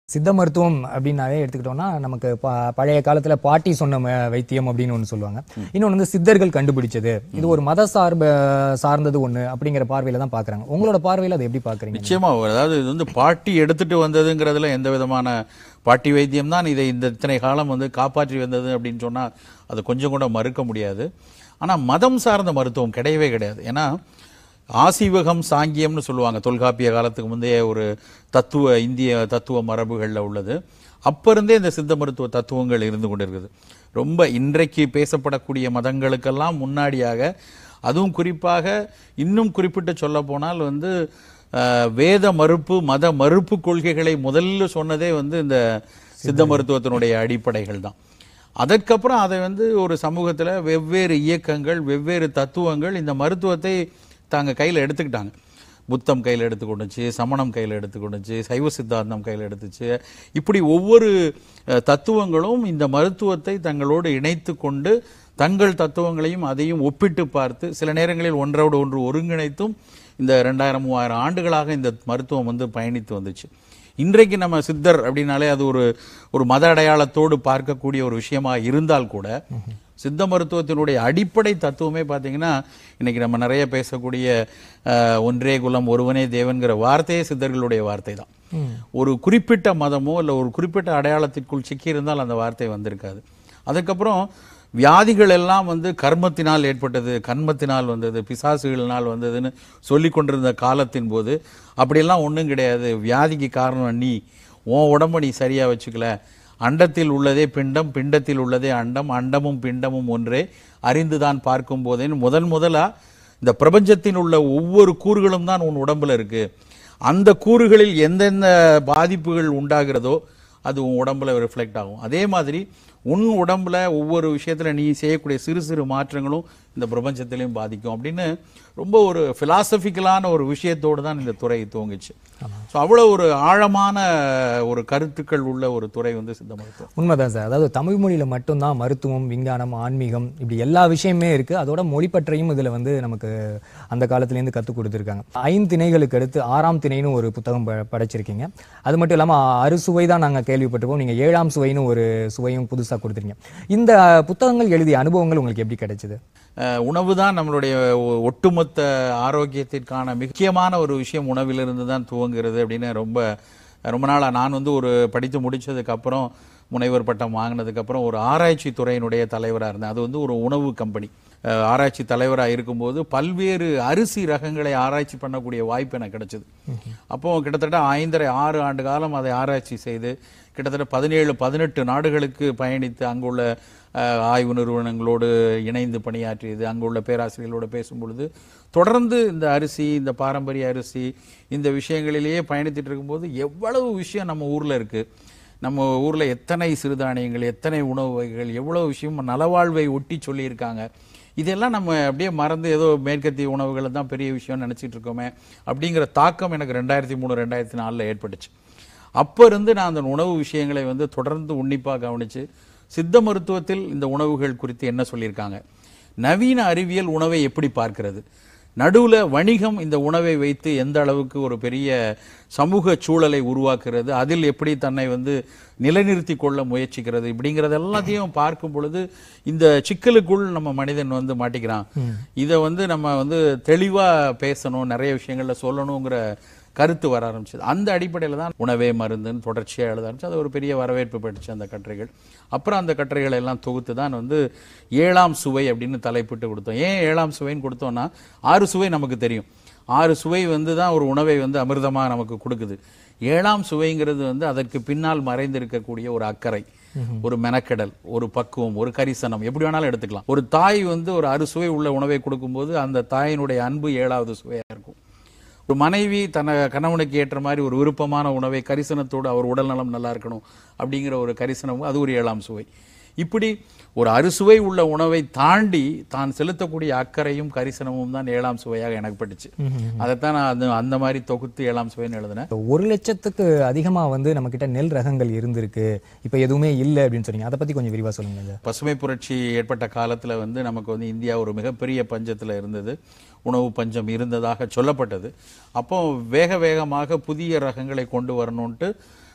சித்த மருத்துவம் அப்படின்னாவே எடுத்துக்கிட்டோம்னா நமக்கு ப- பழைய காலத்துல பாட்டி சொன்ன ம- வைத்தியம் அப்படின்னு ஒன்று சொல்லுவாங்க இன்னொன்று வந்து சித்தர்கள் கண்டுபிடிச்சது இது ஒரு மத சார்ப சார்ந்தது ஒண்ணு அப்படிங்கிற பார்வையில தான் பாக்குறாங்க உங்களோட பார்வையில அதை எப்படி பாக்குறீங்க நிச்சயமா அதாவது இது வந்து பாட்டி எடுத்துட்டு வந்ததுங்கிறதுல எந்த விதமான பாட்டி வைத்தியம் தான் இதை இந்த இத்தனை காலம் வந்து காப்பாற்றி வந்தது அப்படின்னு சொன்னா அது கொஞ்சம் கூட மறுக்க முடியாது ஆனா மதம் சார்ந்த மருத்துவம் கிடையவே கிடையாது ஏன்னா ஆசீவகம் சாங்கியம்னு சொல்லுவாங்க தொல்காப்பிய காலத்துக்கு முந்தைய ஒரு தத்துவ இந்திய தத்துவ மரபுகளில் உள்ளது அப்ப இருந்தே இந்த சித்த மருத்துவ தத்துவங்கள் இருந்து கொண்டிருக்குது ரொம்ப இன்றைக்கு பேசப்படக்கூடிய மதங்களுக்கெல்லாம் முன்னாடியாக அதுவும் குறிப்பாக இன்னும் குறிப்பிட்டு சொல்ல போனால் வந்து அஹ், வேத மறுப்பு மத மறுப்பு கொள்கைகளை முதல்ல சொன்னதே வந்து இந்த சித்த மருத்துவத்தினுடைய அடிப்படைகள் தான் அதற்கப்புறம் அதை வந்து ஒரு சமூகத்துல வெவ்வேறு இயக்கங்கள் வெவ்வேறு தத்துவங்கள் இந்த மருத்துவத்தை தாங்க கையில எடுத்துக்கிட்டாங்க புத்தம் கையில் எடுத்துக்கொண்டுச்சு சமணம் கையில் எடுத்துக்கொண்டுச்சு சைவ சித்தாந்தம் கையில் எடுத்துச்சு இப்படி ஒவ்வொரு அஹ், தத்துவங்களும் இந்த மருத்துவத்தை தங்களோடு இணைத்து கொண்டு தங்கள் தத்துவங்களையும் அதையும் ஒப்பிட்டு பார்த்து சில நேரங்களில் ஒன்றோடு ஒன்று ஒருங்கிணைத்தும் இந்த ரெண்டாயிரம் மூவாயிரம் ஆண்டுகளாக இந்த மருத்துவம் வந்து பயணித்து வந்துச்சு இன்றைக்கு நம்ம சித்தர் அப்படின்னாலே அது ஒரு ஒரு மத அடையாளத்தோடு பார்க்கக்கூடிய ஒரு விஷயமா இருந்தால் கூட சித்த மருத்துவத்தினுடைய அடிப்படை தத்துவமே பார்த்தீங்கன்னா இன்னைக்கு நம்ம நிறைய பேசக்கூடிய அஹ், ஒன்றே குலம் ஒருவனே தேவன்கிற வார்த்தையே சித்தர்களுடைய வார்த்தை தான் ஒரு குறிப்பிட்ட மதமோ இல்லை ஒரு குறிப்பிட்ட அடையாளத்திற்குள் சிக்கியிருந்தால் அந்த வார்த்தை வந்திருக்காது அதுக்கப்புறம் வியாதிகள் எல்லாம் வந்து கர்மத்தினால் ஏற்பட்டது கண்மத்தினால் வந்தது பிசாசுகளினால் வந்ததுன்னு சொல்லி கொண்டிருந்த காலத்தின் போது அப்படியெல்லாம் ஒன்றும் கிடையாது வியாதிக்கு காரணம் நீ உன் உடம்ப நீ சரியா வச்சுக்கல அண்டத்தில் உள்ளதே பிண்டம் பிண்டத்தில் உள்ளதே அண்டம் அண்டமும் பிண்டமும் ஒன்றே அறிந்துதான் பார்க்கும் போதேன்னு முதல் முதலா இந்த பிரபஞ்சத்தின் உள்ள ஒவ்வொரு கூறுகளும் தான் உன் உடம்புல இருக்கு அந்த கூறுகளில் எந்தெந்த பாதிப்புகள் உண்டாகிறதோ அது உன் உடம்புல ரிஃப்ளெக்ட் ஆகும் அதே மாதிரி உன் உடம்புல ஒவ்வொரு விஷயத்துல நீ செய்யக்கூடிய சிறு சிறு மாற்றங்களும் இந்த பிரபஞ்சத்திலையும் பாதிக்கும் அப்படின்னு ரொம்ப ஒரு பிலாசபிக்கலான ஒரு விஷயத்தோடு தான் இந்த துறை துவங்குச்சு ஸோ அவ்வளோ ஒரு ஆழமான ஒரு கருத்துக்கள் உள்ள ஒரு துறை வந்து சித்த மருத்துவம் உண்மைதான் சார் அதாவது தமிழ் மொழியில மட்டும்தான் மருத்துவம் விஞ்ஞானம் ஆன்மீகம் இப்படி எல்லா விஷயமே இருக்கு அதோட மொழிப்பற்றையும் இதுல வந்து நமக்கு அந்த காலத்துல இருந்து கற்றுக் கொடுத்துருக்காங்க ஐந்திணைகளுக்கு அடுத்து ஆறாம் திணைன்னு ஒரு புத்தகம் ப- படைச்சிருக்கீங்க அது மட்டும் இல்லாம அறுசுவை தான் நாங்க கேள்விப்பட்டிருப்போம் நீங்க ஏழாம் சுவைன்னு ஒரு சுவையும் புதுசா கொடுத்துருக்கீங்க இந்த புத்தகங்கள் எழுதிய அனுபவங்கள் உங்களுக்கு எப்படி கிடைச்சது உணவு தான் நம்மளுடைய ஒ- ஒட்டுமொத்த ஆரோக்கியத்திற்கான முக்கியமான ஒரு விஷயம் உணவிலிருந்து தான் துவங்குகிறது அப்படின்னு ரொம்ப ரொம்ப நாளாக நான் வந்து ஒரு படித்து முடிச்சதுக்கு அப்புறம் முனைவர் பட்டம் வாங்கினதுக்கு அப்புறம் ஒரு ஆராய்ச்சி துறையினுடைய தலைவராக இருந்தேன் அது வந்து ஒரு உணவு கம்பெனி அஹ், ஆராய்ச்சி தலைவராக இருக்கும்போது பல்வேறு அரிசி ரகங்களை ஆராய்ச்சி பண்ணக்கூடிய வாய்ப்பு எனக்கு கிடைச்சது அப்போ கிட்டத்தட்ட ஐந்தரை ஆறு ஆண்டு காலம் அதை ஆராய்ச்சி செய்து கிட்டத்தட்ட பதினேழு பதினெட்டு நாடுகளுக்கு பயணித்து அங்குள்ள அஹ், ஆய்வு நிறுவனங்களோடு இணைந்து பணியாற்றியது அங்குள்ள பேராசிரியர்களோடு பேசும் பொழுது தொடர்ந்து இந்த அரிசி இந்த பாரம்பரிய அரிசி இந்த விஷயங்களிலேயே பயணித்துட்டு இருக்கும்போது எவ்வளவு விஷயம் நம்ம ஊர்ல இருக்கு நம்ம ஊர்ல எத்தனை சிறுதானியங்கள் எத்தனை உணவு வகைகள் எவ்வளவு விஷயம் நலவாழ்வை ஒட்டி சொல்லியிருக்காங்க இதெல்லாம் நம்ம அப்படியே மறந்து ஏதோ மேற்கத்திய உணவுகளை தான் பெரிய விஷயம்னு நினைச்சிட்டு இருக்கோமே அப்படிங்கிற தாக்கம் எனக்கு ரெண்டாயிரத்தி மூணு ரெண்டாயிரத்தி நாலில் ஏற்பட்டுச்சு அப்போ இருந்து நான் அந்த உணவு விஷயங்களை வந்து தொடர்ந்து உன்னிப்பாக கவனிச்சு சித்த மருத்துவத்தில் இந்த உணவுகள் குறித்து என்ன சொல்லியிருக்காங்க நவீன அறிவியல் உணவை எப்படி பார்க்கிறது நடுவுல வணிகம் இந்த உணவை வைத்து எந்த அளவுக்கு ஒரு பெரிய சமூக சூழலை உருவாக்குறது அதில் எப்படி தன்னை வந்து நிலைநிறுத்தி கொள்ள முயற்சிக்கிறது இப்படிங்கிறது எல்லாத்தையும் பார்க்கும் பொழுது இந்த சிக்கலுக்குள் நம்ம மனிதன் வந்து மாட்டிக்கிறான் இதை வந்து நம்ம வந்து தெளிவா பேசணும் நிறைய விஷயங்கள்ல சொல்லணுங்கிற கருத்து வர ஆரம்பிச்சது அந்த அடிப்படையில் தான் உணவே மருந்துன்னு தொடர்ச்சியாக எழுத ஆரம்பிச்சு அது ஒரு பெரிய வரவேற்பு பெற்றுச்சு அந்த கட்டுரைகள் அப்புறம் அந்த கட்டுரைகளை எல்லாம் தொகுத்து தான் வந்து ஏழாம் சுவை அப்படின்னு தலைப்பிட்டு கொடுத்தோம் ஏன் ஏழாம் சுவைன்னு கொடுத்தோம்னா ஆறு சுவை நமக்கு தெரியும் ஆறு சுவை வந்து தான் ஒரு உணவை வந்து அமிர்தமா நமக்கு கொடுக்குது ஏழாம் சுவைங்கிறது வந்து அதற்கு பின்னால் மறைந்திருக்கக்கூடிய ஒரு அக்கறை ஒரு மெனக்கெடல் ஒரு பக்குவம் ஒரு கரிசனம் எப்படி வேணாலும் எடுத்துக்கலாம் ஒரு தாய் வந்து ஒரு அறுசுவை உள்ள உணவை கொடுக்கும்போது அந்த தாயினுடைய அன்பு ஏழாவது சுவையா இருக்கும் ஒரு மனைவி தன கணவனுக்கு ஏற்ற மாதிரி ஒரு விருப்பமான உணவை கரிசனத்தோடு அவர் உடல் நலம் நல்லா இருக்கணும் அப்படிங்கிற ஒரு கரிசனம் அது ஒரு ஏழாம் சுவை இப்படி ஒரு அறுசுவை உள்ள உணவை தாண்டி தான் செலுத்தக்கூடிய அக்கறையும் கரிசனமும் தான் ஏழாம் சுவையாக எனக்கு பட்டுச்சு அதைத்தான் நான் அந்த அந்த மாதிரி தொகுத்து ஏழாம் சுவைன்னு எழுதினேன் இப்போ ஒரு லட்சத்துக்கு அதிகமா வந்து நம்ம கிட்ட நெல் ரகங்கள் இருந்திருக்கு இப்போ எதுவுமே இல்லை அப்படின்னு சொன்னீங்க அதை பத்தி கொஞ்சம் விரிவா சொல்லுங்க சார் பசுமை புரட்சி ஏற்பட்ட காலத்துல வந்து நமக்கு வந்து இந்தியா ஒரு மிகப்பெரிய பஞ்சத்துல இருந்தது உணவு பஞ்சம் இருந்ததாக சொல்லப்பட்டது அப்போ வேக வேகமாக புதிய ரகங்களை கொண்டு வரணும்ட்டு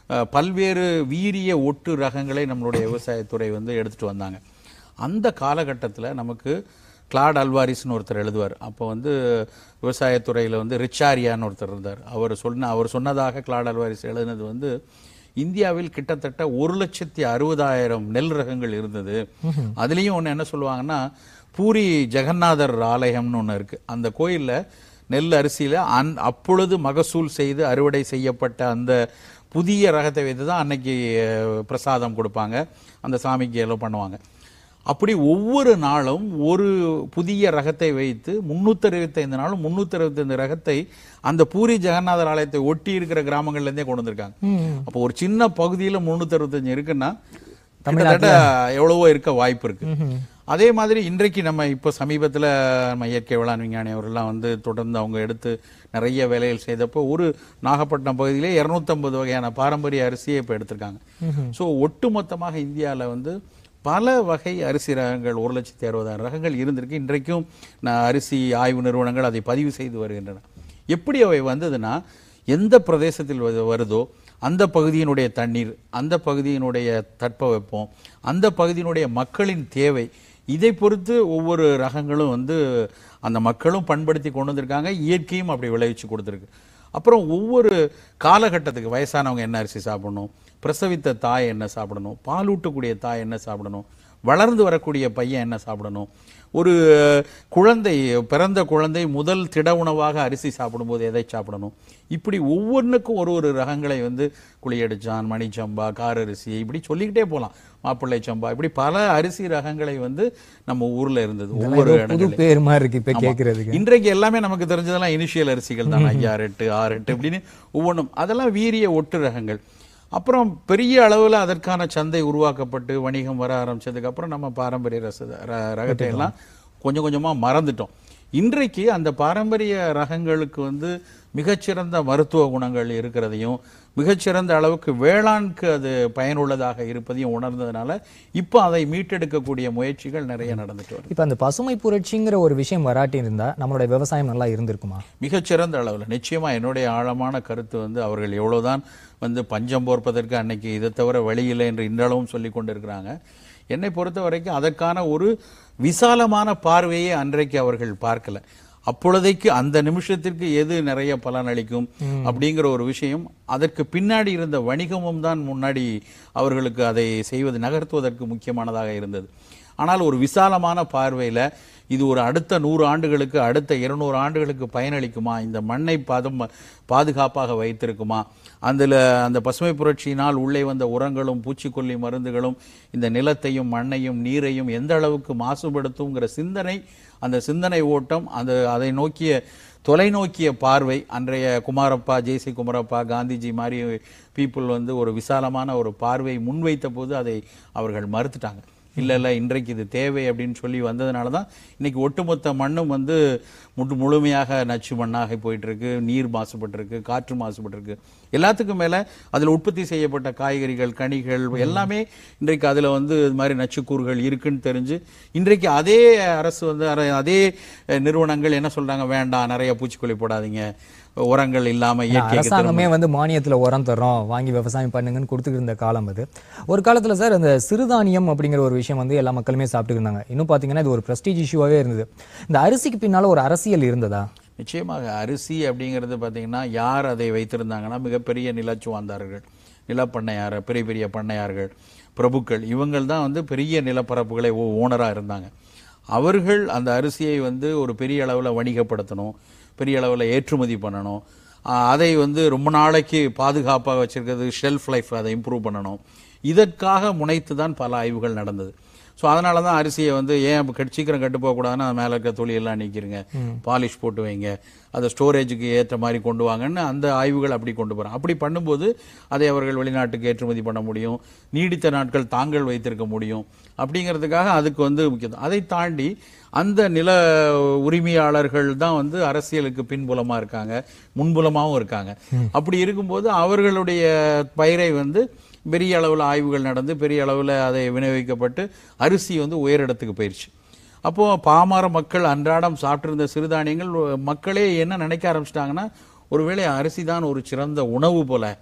அஹ், பல்வேறு வீரிய ஒட்டு ரகங்களை நம்மளுடைய விவசாயத்துறை வந்து எடுத்துட்டு வந்தாங்க அந்த காலகட்டத்தில் நமக்கு கிளாட் அல்வாரிஸ்னு ஒருத்தர் எழுதுவார் அப்போ வந்து விவசாயத்துறையில் வந்து ரிச்சாரியான்னு ஒருத்தர் இருந்தார் அவர் சொன்ன அவர் சொன்னதாக கிளாட் அல்வாரிஸ் எழுதினது வந்து இந்தியாவில் கிட்டத்தட்ட ஒரு லட்சத்தி அறுபதாயிரம் நெல் ரகங்கள் இருந்தது அதுலேயும் ஒன்று என்ன சொல்லுவாங்கன்னா பூரி ஜெகநாதர் ஆலயம்னு ஒன்று இருக்கு அந்த கோயிலில் நெல் அரிசியில் அந் அப்பொழுது மகசூல் செய்து அறுவடை செய்யப்பட்ட அந்த புதிய ரகத்தை வைத்து தான் அன்னைக்கு அஹ், பிரசாதம் கொடுப்பாங்க அந்த சாமிக்கு எல்லாம் பண்ணுவாங்க அப்படி ஒவ்வொரு நாளும் ஒரு புதிய ரகத்தை வைத்து முன்னூத்தி அறுபத்தைந்து நாளும் முன்னூத்தி அறுபத்தைந்து ரகத்தை அந்த பூரி ஜெகநாதர் ஆலயத்தை ஒட்டி இருக்கிற கிராமங்கள்ல இருந்தே கொண்டு வந்திருக்காங்க அப்போ ஒரு சின்ன பகுதியில முன்னூத்தி அறுபத்தஞ்சு இருக்குன்னா கிட்டத்தட்ட எவ்வளவோ இருக்க வாய்ப்பு இருக்கு அதே மாதிரி இன்றைக்கு நம்ம இப்போ சமீபத்துல நம்ம இயற்கை வேளாண் விஞ்ஞானி அவரெல்லாம் வந்து தொடர்ந்து அவங்க எடுத்து நிறைய வேலைகள் செய்தப்போ ஒரு நாகப்பட்டினம் பகுதியிலே 250 வகையான பாரம்பரிய அரிசியை இப்போ எடுத்திருக்காங்க ஸோ ஒட்டுமொத்தமாக இந்தியால வந்து பல வகை அரிசி ரகங்கள் ஒரு லட்சத்தி அறுபதாயிரம் ரகங்கள் இருந்திருக்கு இன்றைக்கும் நான் அரிசி ஆய்வு நிறுவனங்கள் அதை பதிவு செய்து வருகின்றன எப்படி அவை வந்ததுன்னா எந்த பிரதேசத்தில் வரு- வருதோ அந்த பகுதியினுடைய தண்ணீர் அந்த பகுதியினுடைய தட்பவெப்பம் அந்த பகுதியினுடைய மக்களின் தேவை இதை பொறுத்து ஒவ்வொரு ரகங்களும் வந்து அந்த மக்களும் பண்படுத்தி கொண்டு வந்திருக்காங்க இயற்கையும் அப்படி விளைவிச்சு கொடுத்துருக்கு அப்புறம் ஒவ்வொரு காலகட்டத்துக்கு வயசானவங்க என்ன அரிசி சாப்பிடணும் பிரசவித்த தாய் என்ன சாப்பிடணும் பாலூட்டக்கூடிய தாய் என்ன சாப்பிடணும் வளர்ந்து வரக்கூடிய பையன் என்ன சாப்பிடணும் ஒரு குழந்தை பிறந்த குழந்தை முதல் திட உணவாக அரிசி சாப்பிடும்போது எதை சாப்பிடணும் இப்படி ஒவ்வொன்றுக்கும் ஒரு ஒரு ரகங்களை வந்து குளியடிச்சான் மணிச்சம்பா காரரிசி இப்படி சொல்லிக்கிட்டே போகலாம் மாப்பிள்ளை சம்பா இப்படி பல அரிசி ரகங்களை வந்து நம்ம ஊர்ல இருந்தது ஒவ்வொரு ஏதோ புது இடங்கள்ல பேர் மாதிரி இருக்கு இப்ப கேக்குறதுக்கு இன்றைக்கு எல்லாமே நமக்கு தெரிஞ்சதெல்லாம் இனிஷியல் அரிசிகள் தான் ஐயாறு எட்டு ஆறு எட்டு இப்படின்னு ஒவ்வொன்றும் அதெல்லாம் வீரிய ஒட்டு ரகங்கள் அப்புறம் பெரிய அளவுல அதற்கான சந்தை உருவாக்கப்பட்டு வணிகம் வர ஆரம்பிச்சதுக்கு அப்புறம் நம்ம பாரம்பரிய ரச ர- ரகத்தை எல்லாம் கொஞ்சம் கொஞ்சமா மறந்துட்டோம் இன்றைக்கு அந்த பாரம்பரிய ரகங்களுக்கு வந்து மிகச்சிறந்த மருத்துவ குணங்கள் இருக்கிறதையும் மிகச்சிறந்த அளவுக்கு வேளாண்க்கு அது பயனுள்ளதாக இருப்பதையும் உணர்ந்ததுனால இப்போ அதை மீட்டெடுக்கக்கூடிய முயற்சிகள் நிறைய நடந்துட்டு வருது இப்ப அந்த பசுமை புரட்சிங்கிற ஒரு விஷயம் வராட்டி இருந்தா நம்மளுடைய விவசாயம் நல்லா இருந்திருக்குமா மிகச்சிறந்த அளவில் நிச்சயமா என்னுடைய ஆழமான கருத்து வந்து அவர்கள் எவ்வளவுதான் வந்து பஞ்சம் போர்ப்பதற்கு அன்னைக்கு இதை தவிர வழி இல்லை என்று இன்றளவும் சொல்லி கொண்டிருக்கிறாங்க என்னை பொறுத்த வரைக்கும் அதற்கான ஒரு விசாலமான பார்வையை அன்றைக்கு அவர்கள் பார்க்கல அப்பொழுதைக்கு அந்த நிமிஷத்திற்கு எது நிறைய பலன் அளிக்கும் அப்படிங்கிற ஒரு விஷயம் அதற்கு பின்னாடி இருந்த வணிகமும் தான் முன்னாடி அவர்களுக்கு அதை செய்வது நகர்த்துவதற்கு முக்கியமானதாக இருந்தது ஆனால் ஒரு விசாலமான பார்வையில இது ஒரு அடுத்த நூறு ஆண்டுகளுக்கு அடுத்த இருநூறு ஆண்டுகளுக்கு பயனளிக்குமா இந்த மண்ணை பதம் பாதுகாப்பாக வைத்திருக்குமா அதில் அந்த பசுமை புரட்சியினால் உள்ளே வந்த உரங்களும் பூச்சிக்கொல்லி மருந்துகளும் இந்த நிலத்தையும் மண்ணையும் நீரையும் எந்த அளவுக்கு மாசுபடுத்துங்கிற சிந்தனை அந்த சிந்தனை ஓட்டம் அந்த அதை நோக்கிய தொலைநோக்கிய பார்வை அன்றைய குமாரப்பா ஜேசி குமாரப்பா காந்திஜி மாதிரி பீப்புள் வந்து ஒரு விசாலமான ஒரு பார்வை முன்வைத்த போது அதை அவர்கள் மறுத்துட்டாங்க இல்ல இல்ல இன்றைக்கு இது தேவை அப்படின்னு சொல்லி வந்ததுனால தான் இன்னைக்கு ஒட்டுமொத்த மண்ணும் வந்து முழு முழுமையாக நச்சு மண்ணாக போயிட்டு இருக்கு நீர் மாசுபட்டிருக்கு காற்று மாசுபட்டிருக்கு எல்லாத்துக்கும் மேல அதுல உற்பத்தி செய்யப்பட்ட காய்கறிகள் கனிகள் எல்லாமே இன்றைக்கு அதுல வந்து இது மாதிரி நச்சுக்கூறுகள் இருக்குன்னு தெரிஞ்சு இன்றைக்கு அதே அரசு வந்து அர- அதே அஹ், நிறுவனங்கள் என்ன சொல்றாங்க வேண்டாம் நிறைய பூச்சிக்கொல்லி போடாதீங்க உரங்கள் இல்லாம இயற்கைக்கு அரசாங்கமே வந்து மானியத்துல உரம் தர்றோம் வாங்கி விவசாயம் பண்ணுங்கன்னு கொடுத்துட்டு இருந்த காலம் அது ஒரு காலத்துல சார் அந்த சிறுதானியம் அப்படிங்கிற ஒரு விஷயம் வந்து எல்லா மக்களுமே சாப்பிட்டு இருந்தாங்க இன்னும் பாத்தீங்கன்னா இது ஒரு பிரஸ்டீஜ் இஷ்யூவாவே இருந்தது இந்த அரிசிக்கு பின்னால ஒரு அரசியல் இருந்ததா நிச்சயமாக அரிசி அப்படிங்கிறது பார்த்தீங்கன்னா யார் அதை வைத்திருந்தாங்கன்னா மிகப்பெரிய நிலச்சுவாந்தார்கள் நிலப்பண்ணையார் பெரிய பெரிய பண்ணையார்கள் பிரபுக்கள் இவங்கள் தான் வந்து பெரிய நிலப்பரப்புகளை ஓனராக இருந்தாங்க அவர்கள் அந்த அரிசியை வந்து ஒரு பெரிய அளவில் வணிகப்படுத்தணும் பெரிய அளவில் ஏற்றுமதி பண்ணணும் ஆஹ் அதை வந்து ரொம்ப நாளைக்கு பாதுகாப்பாக வச்சிருக்கிறது ஷெல்ஃப் லைஃப் அதை இம்ப்ரூவ் பண்ணணும் இதற்காக முனைத்து தான் பல ஆய்வுகள் நடந்தது ஸோ அதனால தான் அரிசியை வந்து ஏன் இப்ப கட் சீக்கிரம் கட்டு போகக்கூடாதுன்னு அது மேலே இருக்க தொழில் எல்லாம் நீக்கிருங்க பாலிஷ் போட்டு வைங்க அதை ஸ்டோரேஜுக்கு ஏற்ற மாதிரி கொண்டு வாங்கன்னு அந்த ஆய்வுகள் அப்படி கொண்டு போகிறாங்க அப்படி பண்ணும்போது அதை அவர்கள் வெளிநாட்டுக்கு ஏற்றுமதி பண்ண முடியும் நீடித்த நாட்கள் தாங்கள் வைத்திருக்க முடியும் அப்படிங்கிறதுக்காக அதுக்கு வந்து முக்கியம் அதை தாண்டி அந்த நில உரிமையாளர்கள் தான் வந்து அரசியலுக்கு பின்புலமா இருக்காங்க முன்புலமாவும் இருக்காங்க அப்படி இருக்கும்போது அவர்களுடைய பயிரை வந்து பெரிய அளவில் ஆய்வுகள் நடந்து பெரிய அளவில் அதை விநியோகிக்கப்பட்டு அரிசி வந்து உயரிடத்துக்கு போயிடுச்சு அப்போ பாமர மக்கள் அன்றாடம் சாப்பிட்டிருந்த சிறுதானியங்கள் மக்களே என்ன நினைக்க ஆரம்பிச்சிட்டாங்கன்னா ஒருவேளை அரிசி தான் ஒரு சிறந்த உணவு போல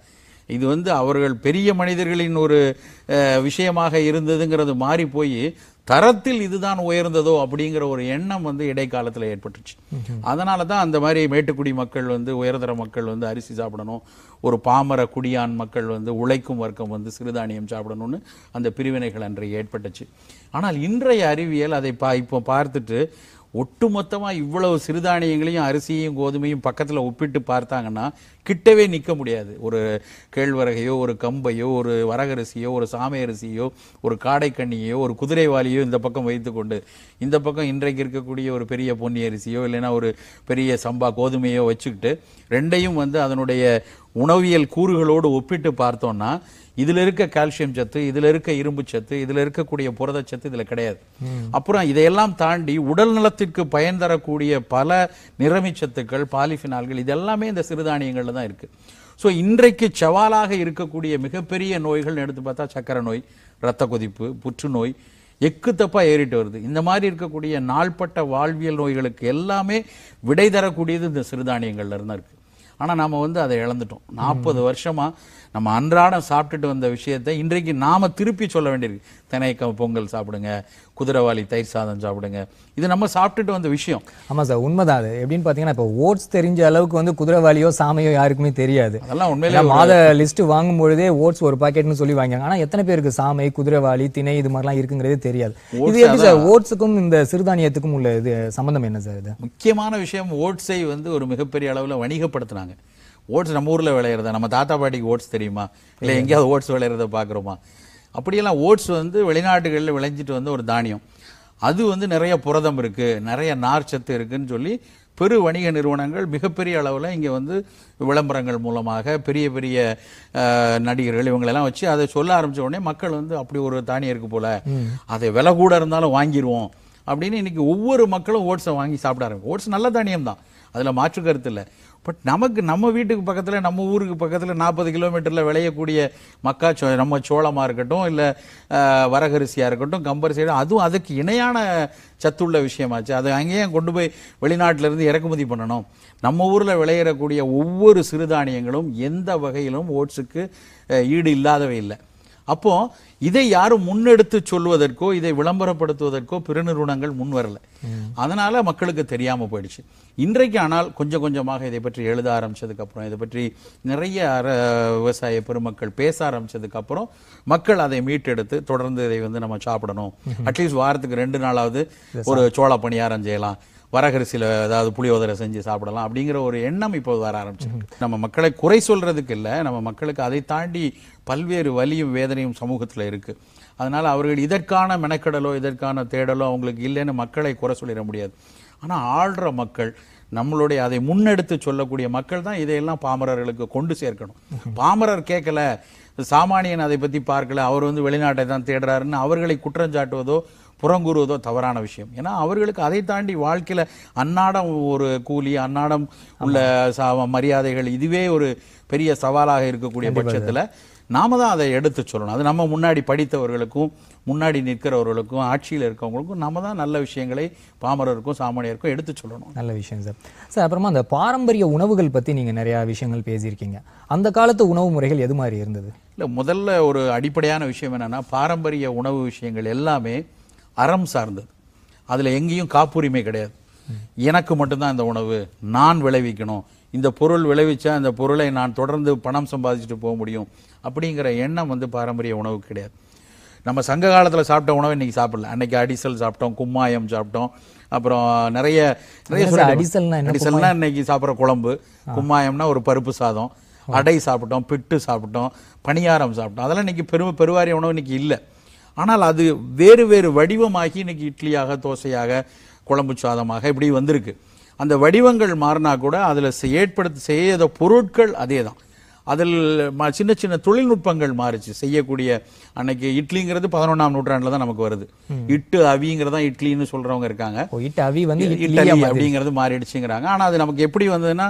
இது வந்து அவர்கள் பெரிய மனிதர்களின் ஒரு அஹ், விஷயமாக இருந்ததுங்கிறது மாறி போய் தரத்தில் இதுதான் உயர்ந்ததோ அப்படிங்கிற ஒரு எண்ணம் வந்து இடைக்காலத்தில் ஏற்பட்டுச்சு அதனால தான் அந்த மாதிரி மேட்டுக்குடி மக்கள் வந்து உயர்தர மக்கள் வந்து அரிசி சாப்பிடணும் ஒரு பாமர குடியான் மக்கள் வந்து உழைக்கும் வர்க்கம் வந்து சிறுதானியம் சாப்பிடணும்னு அந்த பிரிவினைகள் அன்றைய ஏற்பட்டுச்சு ஆனால் இன்றைய அறிவியல் அதை பா இப்போ பார்த்துட்டு ஒட்டுமொத்தமா இவ்வளவு சிறுதானியங்களையும் அரிசியையும் கோதுமையும் பக்கத்துல ஒப்பிட்டு பார்த்தாங்கன்னா கிட்டவே நிக்க முடியாது ஒரு கேழ்வரகையோ ஒரு கம்பையோ ஒரு வரகரிசியோ ஒரு சாமை அரிசியோ ஒரு காடைக்கண்ணியோ ஒரு குதிரைவாலியோ இந்த பக்கம் வைத்துக்கொண்டு இந்த பக்கம் இன்றைக்கு இருக்கக்கூடிய ஒரு பெரிய பொன்னி அரிசியோ இல்லைன்னா ஒரு பெரிய சம்பா கோதுமையோ வச்சுக்கிட்டு ரெண்டையும் வந்து அதனுடைய உணவியல் கூறுகளோடு ஒப்பிட்டு பார்த்தோம்னா இதுல இருக்க கால்சியம் சத்து இதுல இருக்க இரும்பு சத்து இதுல இருக்கக்கூடிய புரதச்சத்து இதுல கிடையாது அப்புறம் இதையெல்லாம் தாண்டி உடல் நலத்திற்கு பயன் தரக்கூடிய பல நிறமிச்சத்துக்கள் பாலிஃபினால்கள் இது எல்லாமே இந்த சிறுதானியங்கள்ல தான் இருக்கு ஸோ இன்றைக்கு சவாலாக இருக்கக்கூடிய மிகப்பெரிய நோய்கள் எடுத்து பார்த்தா சக்கரை நோய் இரத்த கொதிப்பு புற்றுநோய் எக்கு தப்பா ஏறிட்டு வருது இந்த மாதிரி இருக்கக்கூடிய நாள்பட்ட வாழ்வியல் நோய்களுக்கு எல்லாமே விடை தரக்கூடியது இந்த சிறுதானியங்கள்ல இருந்தா இருக்கு ஆனா நாம வந்து அதை இழந்துட்டோம் நாற்பது வருஷமா நம்ம அன்றாடம் சாப்பிட்டுட்டு வந்த விஷயத்தை இன்றைக்கு நாம திருப்பி சொல்ல வேண்டியிருக்கு தினை க- பொங்கல் சாப்பிடுங்க குதிரைவாலி தயிர் சாதம் சாப்பிடுங்க இது நம்ம சாப்பிட்டுட்டு வந்த விஷயம் ஆமா சார் உண்மைதான் அது எப்படின்னு பாத்தீங்கன்னா இப்போ ஓட்ஸ் தெரிஞ்ச அளவுக்கு வந்து குதிரைவாலியோ சாமையோ யாருக்குமே தெரியாது அதெல்லாம் உண்மையிலே ஏன்னா மாத லிஸ்ட் வாங்கும் பொழுதே ஓட்ஸ் ஒரு பாக்கெட்னு சொல்லி வாங்கினாங்க ஆனா எத்தனை பேருக்கு சாமை குதிரைவாலி திணை இது மாதிரிலாம் இருக்குங்கிறதே தெரியாது இது எப்படி சார் ஓட்ஸுக்கும் இந்த சிறுதானியத்துக்கும் உள்ள இது சம்பந்தம் என்ன சார் இது முக்கியமான விஷயம் ஓட்ஸை வந்து ஒரு மிகப்பெரிய அளவுல வணிகப்படுத்துனாங்க ஓட்ஸ் நம்ம ஊர்ல விளையிறதா நம்ம தாத்தா பாட்டிக்கு ஓட்ஸ் தெரியுமா இல்லை எங்கேயாவது ஓட்ஸ் விளையிறத பார்க்குறோமா அப்படியெல்லாம் ஓட்ஸ் வந்து வெளிநாடுகளில் விளைஞ்சிட்டு வந்த ஒரு தானியம் அது வந்து நிறைய புரதம் இருக்கு நிறைய நார் சத்து இருக்குன்னு சொல்லி பெரு வணிக நிறுவனங்கள் மிகப்பெரிய அளவில் இங்கே வந்து விளம்பரங்கள் மூலமாக பெரிய பெரிய அஹ், நடிகர்கள் இவங்களெல்லாம் வச்சு அதை சொல்ல ஆரம்பிச்ச உடனே மக்கள் வந்து அப்படி ஒரு தானியம் இருக்கு போல அதை விலை கூட இருந்தாலும் வாங்கிடுவோம் அப்படின்னு இன்னைக்கு ஒவ்வொரு மக்களும் ஓட்ஸை வாங்கி சாப்பிட ஆரம்பிக்கும் ஓட்ஸ் நல்ல தானியம் தான் அதில் மாற்று கருத்து இல்லை பட் நமக்கு நம்ம வீட்டுக்கு பக்கத்தில் நம்ம ஊருக்கு பக்கத்தில் நாற்பது கிலோமீட்டரில் விளையக்கூடிய மக்காச்சோ நம்ம சோளமாக இருக்கட்டும் இல்லை வரகரிசியாக இருக்கட்டும் கம்பரிசி அதுவும் அதுக்கு இணையான சத்துள்ள விஷயமாச்சு அதை அங்கேயே கொண்டு போய் வெளிநாட்டுல இருந்து இறக்குமதி பண்ணணும் நம்ம ஊரில் விளையிறக்கூடிய ஒவ்வொரு சிறுதானியங்களும் எந்த வகையிலும் ஓட்ஸுக்கு அஹ், ஈடு இல்லாதவை இல்லை அப்போ இதை யாரும் முன்னெடுத்து சொல்வதற்கோ இதை விளம்பரப்படுத்துவதற்கோ பெருநிறுவனங்கள் முன் வரல அதனால மக்களுக்கு தெரியாம போயிடுச்சு இன்றைக்கு ஆனால் கொஞ்சம் கொஞ்சமாக இதை பற்றி எழுத ஆரம்பிச்சதுக்கு அப்புறம் இதை பற்றி நிறைய அர- விவசாய பெருமக்கள் பேச ஆரம்பிச்சதுக்கு அப்புறம் மக்கள் அதை மீட்டெடுத்து தொடர்ந்து இதை வந்து நம்ம சாப்பிடணும் அட்லீஸ்ட் வாரத்துக்கு ரெண்டு நாளாவது ஒரு சோள பணியாரம் செய்யலாம் வரகரிசியில் ஏதாவது புளியோதரை செஞ்சு சாப்பிடலாம் அப்படிங்கிற ஒரு எண்ணம் இப்போது வர ஆரம்பிச்சிருக்கு நம்ம மக்களை குறை சொல்றதுக்கு இல்லை நம்ம மக்களுக்கு அதை தாண்டி பல்வேறு வலியும் வேதனையும் சமூகத்தில் இருக்கு அதனால அவர்கள் இதற்கான மெனக்கடலோ இதற்கான தேடலோ அவங்களுக்கு இல்லைன்னு மக்களை குறை சொல்லிட முடியாது ஆனா ஆள்ற மக்கள் நம்மளுடைய அதை முன்னெடுத்து சொல்லக்கூடிய மக்கள் தான் இதையெல்லாம் பாமரர்களுக்கு கொண்டு சேர்க்கணும் பாமரர் கேட்கல சாமானியன் அதை பத்தி பார்க்கல அவர் வந்து வெளிநாட்டை தான் தேடுறாருன்னு அவர்களை குற்றம் சாட்டுவதோ புறங்கூறுவதோ தவறான விஷயம் ஏன்னா அவர்களுக்கு அதை தாண்டி வாழ்க்கையில அன்னாடம் ஒரு கூலி அன்னாடம் உள்ள ச- மரியாதைகள் இதுவே ஒரு பெரிய சவாலாக இருக்கக்கூடிய பட்சத்துல நாம தான் அதை எடுத்து சொல்லணும் அது நம்ம முன்னாடி படித்தவர்களுக்கும் முன்னாடி நிற்கிறவர்களுக்கும் ஆட்சியில் இருக்கவங்களுக்கும் நாம தான் நல்ல விஷயங்களை பாமரருக்கும் சாமானியருக்கும் எடுத்து சொல்லணும் நல்ல விஷயம் சார் சார் அப்புறமா அந்த பாரம்பரிய உணவுகள் பத்தி நீங்க நிறைய விஷயங்கள் பேசியிருக்கீங்க அந்த காலத்து உணவு முறைகள் எது மாதிரி இருந்தது இல்ல முதல்ல ஒரு அடிப்படையான விஷயம் என்னன்னா பாரம்பரிய உணவு விஷயங்கள் எல்லாமே அறம் சார்ந்தது அதுல எங்கேயும் காப்புரிமை கிடையாது எனக்கு மட்டும்தான் இந்த உணவு நான் விளைவிக்கணும் இந்த பொருள் விளைவிச்சா இந்த பொருளை நான் தொடர்ந்து பணம் சம்பாதிச்சுட்டு போக முடியும் அப்படிங்கிற எண்ணம் வந்து பாரம்பரிய உணவு கிடையாது நம்ம சங்க காலத்துல சாப்பிட்ட உணவை இன்னைக்கு சாப்பிடல அன்னைக்கு அடிசல் சாப்பிட்டோம் கும்மாயம் சாப்பிட்டோம் அப்புறம் நிறைய நிறைய என்ன சார் சொல்லிட்டு- அடிசல்னா என்ன? அடிசல்னா இன்னைக்கு சாப்பிட்ற குழம்பு கும்மாயம்னா ஒரு பருப்பு சாதம் அடை சாப்பிட்டோம் பிட்டு சாப்பிட்டோம் பணியாரம் சாப்பிட்டோம் அதெல்லாம் இன்னைக்கு பெரு பெருவாரிய உணவு இன்னைக்கு இல்லை ஆனால் அது வேறு வேறு வடிவமாகி இன்னைக்கு இட்லியாக தோசையாக குழம்பு சாதமாக இப்படி வந்திருக்கு அந்த வடிவங்கள் மாறினா கூட அதில் ஏற்படுத்த செய்யாத பொருட்கள் அதே தான் அதில் ம- சின்ன சின்ன தொழில்நுட்பங்கள் மாறுச்சு செய்யக்கூடிய அன்னைக்கு இட்லிங்கிறது பதினொன்றாம் நூற்றாண்டுல தான் நமக்கு வருது இட்டு அவிங்கிறது தான் இட்லின்னு சொல்றவங்க இருக்காங்க ஓ, இட்டு அவி வந்து இட்டலி இட்லியா மாதிரி. அப்படிங்கிறது மாறிடுச்சுங்கிறாங்க ஆனா அது நமக்கு எப்படி வந்ததுன்னா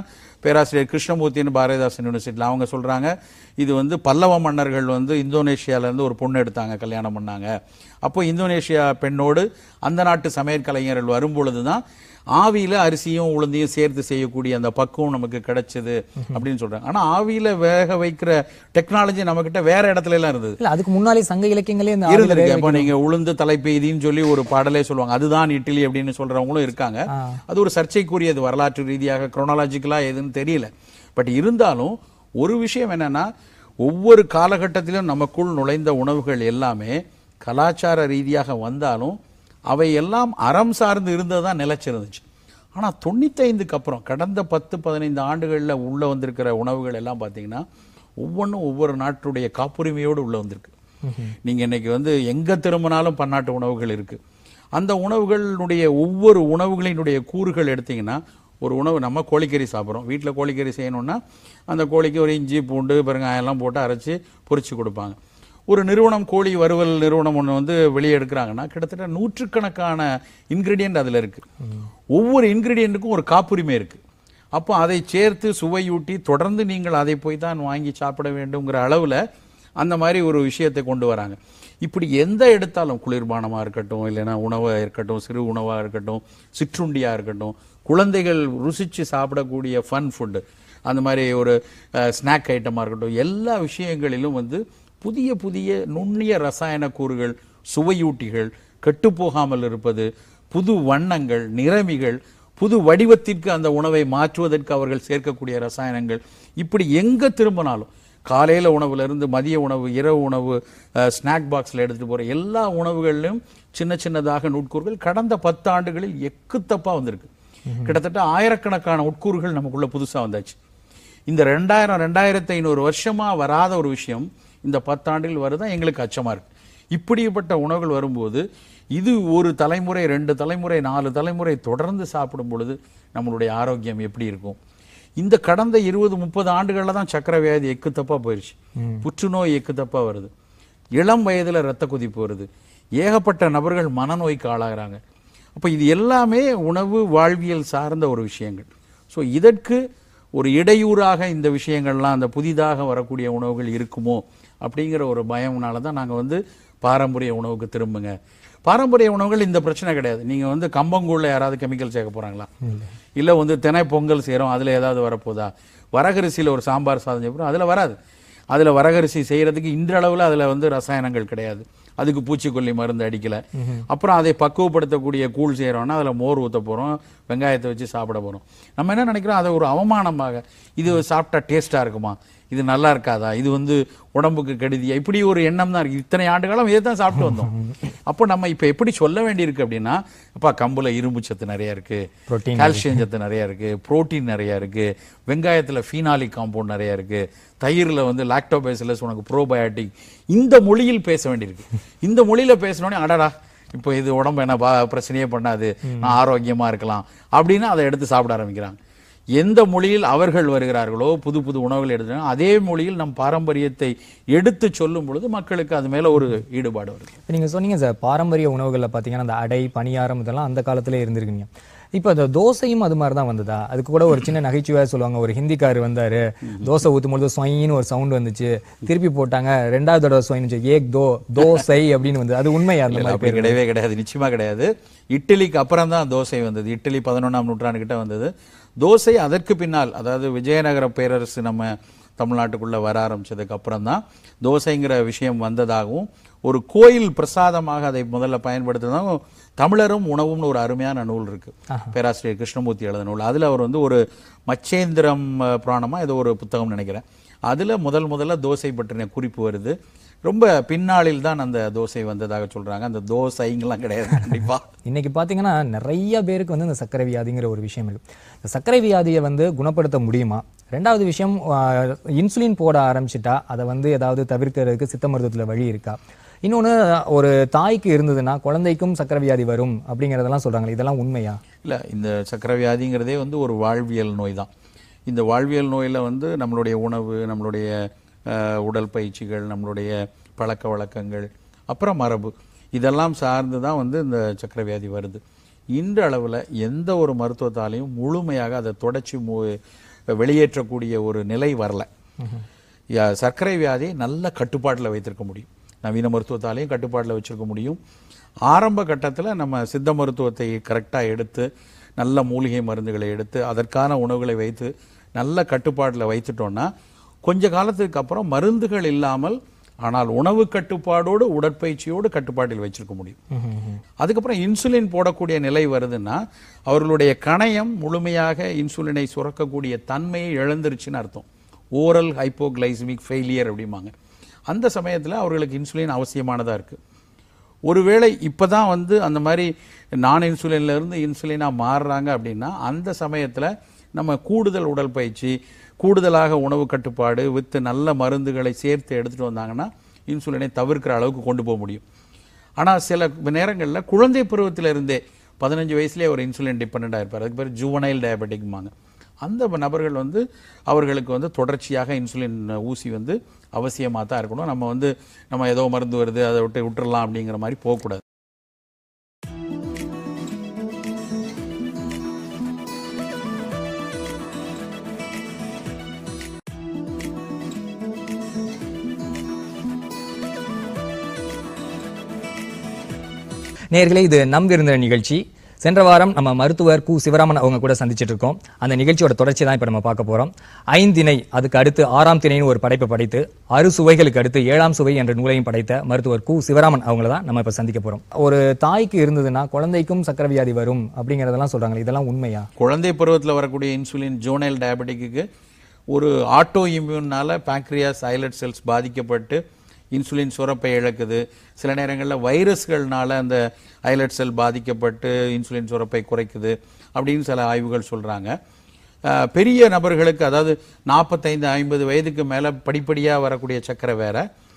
பேராசிரியர் கிருஷ்ணமூர்த்தின்னு பாரதிதாசன் யூனிவர்சிட்டியில் அவங்க சொல்றாங்க இது வந்து பல்லவ மன்னர்கள் வந்து இந்தோனேஷியால இருந்து ஒரு பொண்ணு எடுத்தாங்க கல்யாணம் பண்ணாங்க அப்போ இந்தோனேஷியா பெண்ணோடு அந்த நாட்டு சமையல் கலைஞர்கள் வரும்பொழுது தான் ஆவியில அரிசியும் உளுந்தையும் சேர்த்து செய்யக்கூடிய அந்த பக்குவம் நமக்கு கிடைச்சது அப்படின்னு சொல்றாங்க ஆனா ஆவியில வேக வைக்கிற டெக்னாலஜி நம்ம கிட்ட வேற இடத்துல எல்லாம் இருந்தது இல்ல அதுக்கு முன்னாலே சங்க இலக்கியங்களே இந்த ஆவியில இருந்திருக்கு வேக அப்ப நீங்க உளுந்து தலைப்பெய்தின்னு சொல்லி ஒரு பாடலே சொல்லுவாங்க அதுதான் இட்லி அப்படின்னு சொல்றவங்களும் இருக்காங்க ஆ. அது ஒரு சர்ச்சைக்குரியது வரலாற்று ரீதியாக குரோனாலஜிக்கலா எதுன்னு தெரியல பட் இருந்தாலும் ஒரு விஷயம் என்னன்னா ஒவ்வொரு காலகட்டத்திலும் நமக்குள் நுழைந்த உணவுகள் எல்லாமே கலாச்சார ரீதியாக வந்தாலும் அவை எல்லாம் அறம் சார்ந்து இருந்தது தான் நிலைச்சிருந்துச்சு ஆனா தொண்ணூத்தைந்துக்கு அப்புறம் கடந்த பத்து பதினைந்து ஆண்டுகள்ல உள்ள வந்திருக்கிற உணவுகள் எல்லாம் பார்த்தீங்கன்னா ஒவ்வொன்றும் ஒவ்வொரு நாட்டுடைய காப்புரிமையோடு உள்ள வந்திருக்கு நீங்க இன்னைக்கு வந்து எங்க திரும்பினாலும் பன்னாட்டு உணவுகள் இருக்கு அந்த உணவுகளுடைய ஒவ்வொரு உணவுகளினுடைய கூறுகள் எடுத்தீங்கன்னா ஒரு உணவு நம்ம கோழிக்கறி சாப்பிட்றோம் வீட்டில் கோழிக்கறி செய்யணும்னா அந்த கோழிக்கு ஒரு இஞ்சி பூண்டு பெருங்காயம் எல்லாம் போட்டு அரைச்சி பொரிச்சு கொடுப்பாங்க ஒரு நிறுவனம் கோழி வறுவல் நிறுவனம் ஒன்று வந்து வெளியே எடுக்கிறாங்கன்னா கிட்டத்தட்ட நூற்றுக்கணக்கான இன்கிரீடியன்ட் அதில் இருக்கு ஒவ்வொரு இன்கிரீடியண்ட்டுக்கும் ஒரு காப்புரிமை இருக்கு அப்போ அதை சேர்த்து சுவையூட்டி தொடர்ந்து நீங்கள் அதை போய் தான் வாங்கி சாப்பிட வேண்டுங்கிற அளவில் அந்த மாதிரி ஒரு விஷயத்தை கொண்டு வராங்க இப்படி எந்த எடுத்தாலும் குளிர்பானமாக இருக்கட்டும் இல்லைன்னா உணவாக இருக்கட்டும் சிறு உணவாக இருக்கட்டும் சிற்றுண்டியாக இருக்கட்டும் குழந்தைகள் ருசிச்சு சாப்பிடக்கூடிய ஃபன் ஃபுட்டு அந்த மாதிரி ஒரு ஸ்நாக் ஐட்டமாக இருக்கட்டும் எல்லா விஷயங்களிலும் வந்து புதிய புதிய நுண்ணிய ரசாயன கூறுகள் சுவையூட்டிகள் கெட்டுப்போகாமல் இருப்பது புது வண்ணங்கள் நிறமிகள் புது வடிவத்திற்கு அந்த உணவை மாற்றுவதற்கு அவர்கள் சேர்க்கக்கூடிய ரசாயனங்கள் இப்படி எங்க திரும்பினாலும் காலையில உணவுல இருந்து மதிய உணவு இரவு உணவு ஸ்நாக் பாக்ஸ்ல எடுத்துட்டு போற எல்லா உணவுகளிலும் சின்ன சின்னதாக நுட்கூறுகள் கடந்த பத்து ஆண்டுகளில் எக்குத்தப்பா வந்திருக்கு கிட்டத்தட்ட ஆயிரக்கணக்கான உட்கூறுகள் நமக்குள்ள புதுசா வந்தாச்சு இந்த ரெண்டாயிரம் ரெண்டாயிரத்தி ஐநூறு வருஷமா வராத ஒரு விஷயம் இந்த பத்தாண்டில் வருதான் எங்களுக்கு அச்சமா இருக்கு இப்படிப்பட்ட உணவுகள் வரும்போது இது ஒரு தலைமுறை ரெண்டு தலைமுறை நாலு தலைமுறை தொடர்ந்து சாப்பிடும் பொழுது நம்மளுடைய ஆரோக்கியம் எப்படி இருக்கும் இந்த கடந்த இருபது முப்பது ஆண்டுகள்ல தான் சக்கரை வியாதி எக்குத்தப்பா போயிருச்சு புற்றுநோய் எக்குத்தப்பா வருது இளம் வயதுல ரத்த கொதிப்பு வருது ஏகப்பட்ட நபர்கள் மனநோய்க்கு ஆளாகிறாங்க அப்ப இது எல்லாமே உணவு வாழ்வியல் சார்ந்த ஒரு விஷயங்கள் ஸோ இதற்கு ஒரு இடையூறாக இந்த விஷயங்கள்லாம் அந்த புதிதாக வரக்கூடிய உணவுகள் இருக்குமோ அப்படிங்கிற ஒரு பயம்னால தான் நாங்கள் வந்து பாரம்பரிய உணவுக்கு திரும்புங்க பாரம்பரிய உணவுகள் இந்த பிரச்சனை கிடையாது நீங்கள் வந்து கம்பங்கூழ்ல யாராவது கெமிக்கல் சேர்க்க போகிறாங்களா இல்லை வந்து தினை பொங்கல் செய்கிறோம் அதில் ஏதாவது வரப்போதா வரகரிசியில் ஒரு சாம்பார் சாதம் செய்யப்போகிறோம் அதில் வராது அதில் வரகரிசி செய்கிறதுக்கு இன்றளவில் அதில் வந்து ரசாயனங்கள் கிடையாது அதுக்கு பூச்சிக்கொல்லி மருந்து அடிக்கல அப்புறம் அதை பக்குவப்படுத்தக்கூடிய கூழ் செய்கிறோம்னா அதில் மோர் ஊற்ற போகிறோம் வெங்காயத்தை வச்சு சாப்பிட போகிறோம் நம்ம என்ன நினைக்கிறோம் அதை ஒரு அவமானமாக இது சாப்பிட்டா டேஸ்ட்டாக இருக்குமா இது நல்லா இருக்காதா இது வந்து உடம்புக்கு கெடுதியா இப்படி ஒரு எண்ணம் தான் இருக்கு இத்தனை ஆண்டு காலம் இதை தான் சாப்பிட்டு வந்தோம் அப்போ நம்ம இப்போ எப்படி சொல்ல வேண்டியிருக்கு அப்படின்னா அப்பா கம்புல இரும்பு சத்து நிறைய இருக்கு Protein கால்சியம் சத்து நிறைய இருக்கு புரோட்டீன் நிறைய இருக்கு வெங்காயத்துல ஃபீனாலிக் காம்பவுண்ட் நிறைய இருக்கு தயிர்ல வந்து லாக்டோபேசிலஸ் உனக்கு ப்ரோபயோட்டிக் இந்த மொழியில் பேச வேண்டியிருக்கு இந்த மொழியில பேசினோடனே அடடா இப்போ இது உடம்பு என்ன பா- பிரச்சனையே பண்ணாது நான் ஆரோக்கியமா இருக்கலாம் அப்படின்னு அதை எடுத்து சாப்பிட ஆரம்பிக்கிறாங்க எந்த மொழியில் அவர்கள் வருகிறார்களோ புது புது உணவுகள் எடுத்து அதே மொழியில் நம் பாரம்பரியத்தை எடுத்து சொல்லும் பொழுது மக்களுக்கு அது மேல ஒரு ஈடுபாடு வருது இப்ப நீங்க சொன்னீங்க சார் பாரம்பரிய உணவுகள்ல பாத்தீங்கன்னா அந்த அடை பணியாரம் இதெல்லாம் அந்த காலத்துல இருந்திருக்குங்க இப்போ அந்த தோசையும் அது மாதிரி தான் வந்ததா அதுக்கு கூட ஒரு சின்ன நகைச்சுவையா சொல்லுவாங்க ஒரு ஹிந்திக்கார் வந்தாரு தோசை ஊத்தும் பொழுது சொயின்னு ஒரு சவுண்ட் வந்துச்சு திருப்பி போட்டாங்க ரெண்டாவது தடவை சொயின்னு ஏக் தோ தோசை அப்படின்னு வந்து அது உண்மையா அந்த இல்ல, மாதிரி அப்படி கிடையவே கிடையாது நிச்சயமா கிடையாது இட்லிக்கு அப்புறம் தான் தோசை வந்தது இட்லி பதினொன்றாம் நூற்றாண்டு கிட்ட வந்தது தோசை அதற்கு பின்னால் அதாவது விஜயநகர பேரரசு நம்ம தமிழ்நாட்டுக்குள்ள வர ஆரம்பிச்சதுக்கு அப்புறம் தான் தோசைங்கிற விஷயம் வந்ததாகவும் ஒரு கோயில் பிரசாதமாக அதை முதல்ல பயன்படுத்துனதாகவும் தமிழரும் உணவும்னு ஒரு அருமையான நூல் இருக்கு பேராசிரியர் கிருஷ்ணமூர்த்தி எழுத நூல் அதுல அவர் வந்து ஒரு மச்சேந்திரம் அஹ், புராணமா ஏதோ ஒரு புத்தகம் நினைக்கிறேன் அதுல முதல் முதல்ல தோசை பற்றின குறிப்பு வருது ரொம்ப பின்னாளில் தான் அந்த தோசை வந்ததாக சொல்றாங்க அந்த தோசைங்கெல்லாம் கிடையாது கண்டிப்பா இன்னைக்கு பாத்தீங்கன்னா நிறைய பேருக்கு வந்து இந்த சர்க்கரை வியாதிங்கிற ஒரு விஷயம் இருக்கு இந்த சர்க்கரை வியாதியை வந்து குணப்படுத்த முடியுமா ரெண்டாவது விஷயம் ஆஹ், இன்சுலின் போட ஆரம்பிச்சிட்டா அதை வந்து ஏதாவது தவிர்க்கிறதுக்கு சித்த மருத்துவத்துல வழி இருக்கா இன்னொன்னு ஒரு தாய்க்கு இருந்ததுன்னா குழந்தைக்கும் சர்க்கரை வியாதி வரும் அப்படிங்கறதெல்லாம் சொல்றாங்க இதெல்லாம் உண்மையா இல்ல இந்த சக்கரை வியாதிங்கிறதே வந்து ஒரு வாழ்வியல் நோய் தான் இந்த வாழ்வியல் நோயில வந்து நம்மளுடைய உணவு நம்மளுடைய அஹ், உடல் பயிற்சிகள் நம்மளுடைய பழக்க வழக்கங்கள் அப்புறம் மரபு இதெல்லாம் சார்ந்து தான் வந்து இந்த சக்கரை வியாதி வருது இன்று அளவில் எந்த ஒரு மருத்துவத்தாலையும் முழுமையாக அதை தொடச்சி மு வெளியேற்றக்கூடிய ஒரு நிலை வரல யா- சர்க்கரை வியாதியை நல்ல கட்டுப்பாட்டில் வைத்திருக்க முடியும் நவீன மருத்துவத்தாலையும் கட்டுப்பாட்டில் வச்சிருக்க முடியும் ஆரம்ப கட்டத்தில் நம்ம சித்த மருத்துவத்தை கரெக்டாக எடுத்து நல்ல மூலிகை மருந்துகளை எடுத்து அதற்கான உணவுகளை வைத்து நல்ல கட்டுப்பாட்டில் வைத்துட்டோம்னா கொஞ்ச காலத்துக்கு அப்புறம் மருந்துகள் இல்லாமல் ஆனால் உணவு கட்டுப்பாடோடு உடற்பயிற்சியோடு கட்டுப்பாட்டில் வச்சிருக்க முடியும் அதுக்கப்புறம் இன்சுலின் போடக்கூடிய நிலை வருதுன்னா அவர்களுடைய கணையம் முழுமையாக இன்சுலினை சுரக்கக்கூடிய தன்மையை இழந்துருச்சுன்னு அர்த்தம் ஓரல் ஹைப்போகிளைசமிக் ஃபெயிலியர் அப்படிம்பாங்க அந்த சமயத்தில் அவர்களுக்கு இன்சுலின் அவசியமானதாக இருக்குது ஒருவேளை இப்போ தான் வந்து அந்த மாதிரி நான் இன்சுலின்ல இருந்து இன்சுலினாக மாறுறாங்க அப்படின்னா அந்த சமயத்தில் நம்ம கூடுதல் உடற்பயிற்சி கூடுதலாக உணவு கட்டுப்பாடு வித்து நல்ல மருந்துகளை சேர்த்து எடுத்துகிட்டு வந்தாங்கன்னா இன்சுலினை தவிர்க்கிற அளவுக்கு கொண்டு போக முடியும் ஆனால் சில நேரங்களில் குழந்தை பருவத்திலிருந்தே பதினஞ்சு வயசுலேயே ஒரு இன்சுலின் டிபெண்டாக இருப்பார் அதுக்கு பேர் ஜுவனைல் டயபெட்டிக்மாங்க அந்த நபர்கள் வந்து அவர்களுக்கு வந்து தொடர்ச்சியாக இன்சுலின் ஊசி வந்து அவசியமாக தான் இருக்கணும் நம்ம வந்து நம்ம ஏதோ மருந்து வருது அதை விட்டு விட்டுறலாம் அப்படிங்கிற மாதிரி போகக்கூடாது நேர்களே இது நம் விருந்தின நிகழ்ச்சி சென்ற வாரம் நம்ம மருத்துவர் கு சிவராமன் அவங்க கூட சந்திச்சிட்டு இருக்கோம் அந்த நிகழ்ச்சியோட தொடர்ச்சி தான் இப்போ நம்ம பார்க்க போறோம் ஐந்திணை அதுக்கு அடுத்து ஆறாம் திணைன்னு ஒரு படைப்பை படைத்து அறு சுவைகளுக்கு அடுத்து ஏழாம் சுவை என்ற நூலையும் படைத்த மருத்துவர் கு சிவராமன் அவங்கள தான் நம்ம இப்போ சந்திக்க போறோம் ஒரு தாய்க்கு இருந்ததுன்னா குழந்தைக்கும் சக்கரை வியாதி வரும் அப்படிங்கறதெல்லாம் சொல்றாங்க இதெல்லாம் உண்மையா குழந்தை பருவத்தில் வரக்கூடிய இன்சுலின் ஜோனைல் டயபெட்டிக்கு ஒரு ஆட்டோ இம்யூன்னால பேங்க்ரியாஸ் ஐலட் செல்ஸ் பாதிக்கப்பட்டு இன்சுலின் சுரப்பை இழக்குது சில நேரங்களில் வைரஸ்கள்னால அந்த ஐலட் செல் பாதிக்கப்பட்டு இன்சுலின் சுரப்பை குறைக்குது அப்படின்னு சில ஆய்வுகள் சொல்கிறாங்க பெரிய நபர்களுக்கு அதாவது நாற்பத்தைந்து ஐம்பது வயதுக்கு மேலே படிப்படியாக வரக்கூடிய சக்கரை வேற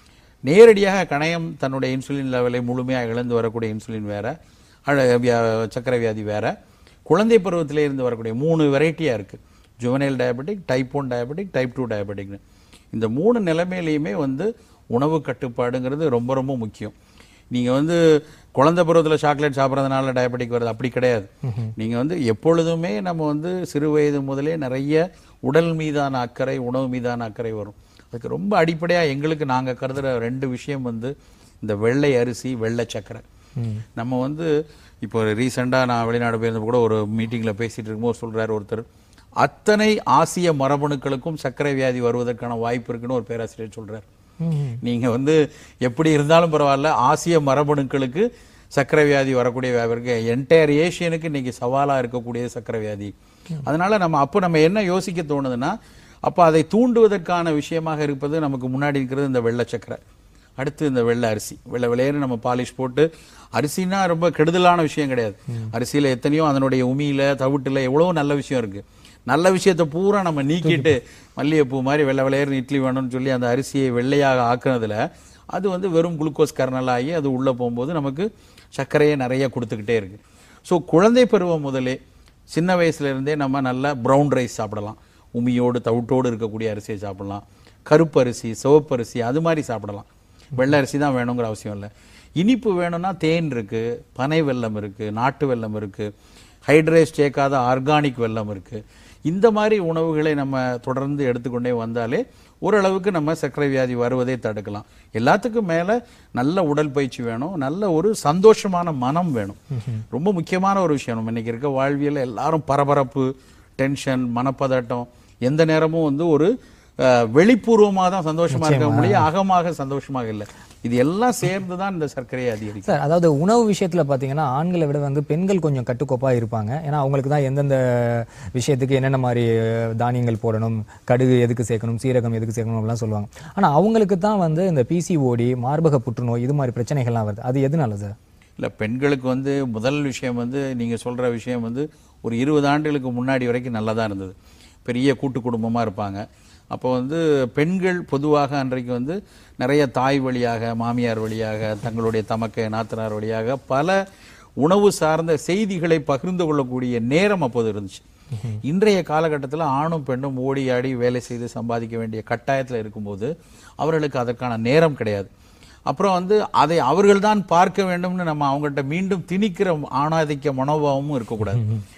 நேரடியாக கணையம் தன்னுடைய இன்சுலின் லெவலை முழுமையாக இழந்து வரக்கூடிய இன்சுலின் வேற அழ- வியா- சர்க்கரை வியாதி வேற குழந்தை பருவத்திலே இருந்து வரக்கூடிய மூணு வெரைட்டியாக இருக்குது juvenile diabetic type one diabetic type two டயபெட்டிக்னு இந்த மூணு நிலைமையிலையுமே வந்து உணவு கட்டுப்பாடுங்கிறது ரொம்ப ரொம்ப முக்கியம் நீங்கள் வந்து குழந்தை பருவத்தில் சாக்லேட் சாப்பிட்றதுனால டயபெட்டிக் வருது அப்படி கிடையாது நீங்கள் வந்து எப்பொழுதுமே நம்ம வந்து சிறு வயது முதலே நிறைய உடல் மீதான அக்கறை உணவு மீதான அக்கறை வரும் அதுக்கு ரொம்ப அடிப்படையாக எங்களுக்கு நாங்கள் கருதுகிற ரெண்டு விஷயம் வந்து இந்த வெள்ளை அரிசி வெள்ளை சக்கரை நம்ம வந்து இப்போ ரீசெண்டாக நான் வெளிநாடு போயிருந்தப்போ கூட ஒரு மீட்டிங்கில் பேசிகிட்டு இருக்கும்போது சொல்கிறார் ஒருத்தர் அத்தனை ஆசிய மரபணுக்களுக்கும் சர்க்கரை வியாதி வருவதற்கான வாய்ப்பு இருக்குன்னு ஒரு பேராசிரியர் சொல்றார் நீங்க வந்து எப்படி இருந்தாலும் பரவாயில்ல ஆசிய மரபணுக்களுக்கு சர்க்கரை வியாதி வரக்கூடிய வியாதி என்டையர் ஏஷியனுக்கு இன்னைக்கு சவாலா இருக்கக்கூடிய சர்க்கரை வியாதி அதனால நம்ம அப்போ நம்ம என்ன யோசிக்க தோணுதுன்னா அப்போ அதை தூண்டுவதற்கான விஷயமாக இருப்பது நமக்கு முன்னாடி இருக்கிறது இந்த வெள்ளை சக்கரை அடுத்து இந்த வெள்ளை அரிசி வெள்ளை வெள்ளையன்னு நம்ம பாலிஷ் போட்டு அரிசினா ரொம்ப கெடுதலான விஷயம் கிடையாது அரிசியில எத்தனையோ அதனுடைய உமியில தவிட்டுல எவ்வளவோ நல்ல விஷயம் இருக்கு நல்ல விஷயத்தை பூரா நம்ம நீக்கிட்டு மல்லிகைப்பூ மாதிரி வெள்ளை வெள்ளையர்னு இட்லி வேணும்னு சொல்லி அந்த அரிசியை வெள்ளையாக ஆக்குனதுல அது வந்து வெறும் குளுக்கோஸ் கர்னல் ஆகி அது உள்ள போகும்போது நமக்கு சர்க்கரையை நிறைய கொடுத்துக்கிட்டே இருக்கு ஸோ குழந்தை பருவம் முதலே சின்ன வயசுல இருந்தே நம்ம நல்லா ப்ரௌன் ரைஸ் சாப்பிடலாம் உமியோடு தவிட்டோடு இருக்கக்கூடிய அரிசியை சாப்பிடலாம் கருப்பு அரிசி சிவப்பு அரிசி அது மாதிரி சாப்பிடலாம் வெள்ளை அரிசி தான் வேணுங்கிற அவசியம் இல்லை இனிப்பு வேணும்னா தேன் இருக்கு பனை வெல்லம் இருக்கு நாட்டு வெல்லம் இருக்கு ஹைட்ரேஸ் சேர்க்காத ஆர்கானிக் வெல்லம் இருக்கு இந்த மாதிரி உணவுகளை நம்ம தொடர்ந்து எடுத்துக்கொண்டே வந்தாலே ஓரளவுக்கு நம்ம சர்க்கரை வியாதி வருவதை தடுக்கலாம் எல்லாத்துக்கும் மேல நல்ல உடற்பயிற்சி வேணும் நல்ல ஒரு சந்தோஷமான மனம் வேணும் ரொம்ப முக்கியமான ஒரு விஷயம் நம்ம இன்னைக்கு இருக்க வாழ்வியல்ல எல்லாரும் பரபரப்பு டென்ஷன் மனப்பதட்டம் எந்த நேரமும் வந்து ஒரு வெளிப்பூர்வமாக தான் சந்தோஷமா இருக்க முடியும் அகமாக சந்தோஷமாக இல்லை இது எல்லாம் சேர்ந்து தான் இந்த சர்க்கரையை அதிகரிக்கும் சார் அதாவது உணவு விஷயத்துல பாத்தீங்கன்னா ஆண்களை விட வந்து பெண்கள் கொஞ்சம் கட்டுக்கோப்பா இருப்பாங்க ஏன்னா அவங்களுக்கு தான் எந்தெந்த விஷயத்துக்கு என்னென்ன மாதிரி அஹ், தானியங்கள் போடணும் கடுகு எதுக்கு சேர்க்கணும் சீரகம் எதுக்கு சேர்க்கணும் அப்படிலாம் சொல்லுவாங்க ஆனா அவங்களுக்கு தான் வந்து இந்த பிசிஓடி மார்பக புற்றுநோய் இது மாதிரி பிரச்சனைகள்லாம் வருது அது எதனால சார் இல்லை பெண்களுக்கு வந்து முதல் விஷயம் வந்து நீங்கள் சொல்கிற விஷயம் வந்து ஒரு இருபது ஆண்டுகளுக்கு முன்னாடி வரைக்கும் நல்லா தான் இருந்தது பெரிய கூட்டு குடும்பமாக இருப்பாங்க அப்போ வந்து பெண்கள் பொதுவாக அன்றைக்கு வந்து நிறைய தாய் வழியாக மாமியார் வழியாக தங்களுடைய தமக்கை நாத்தனார் வழியாக பல உணவு சார்ந்த செய்திகளை பகிர்ந்து கொள்ளக்கூடிய நேரம் அப்போது இருந்துச்சு இன்றைய காலகட்டத்தில் ஆணும் பெண்ணும் ஓடி ஆடி வேலை செய்து சம்பாதிக்க வேண்டிய கட்டாயத்தில் இருக்கும்போது அவர்களுக்கு அதற்கான நேரம் கிடையாது அப்புறம் வந்து அதை அவர்கள் தான் பார்க்க வேண்டும்னு நம்ம அவங்கள்ட்ட மீண்டும் திணிக்கிற ஆணாதிக்க மனோபாவமும் இருக்கக்கூடாது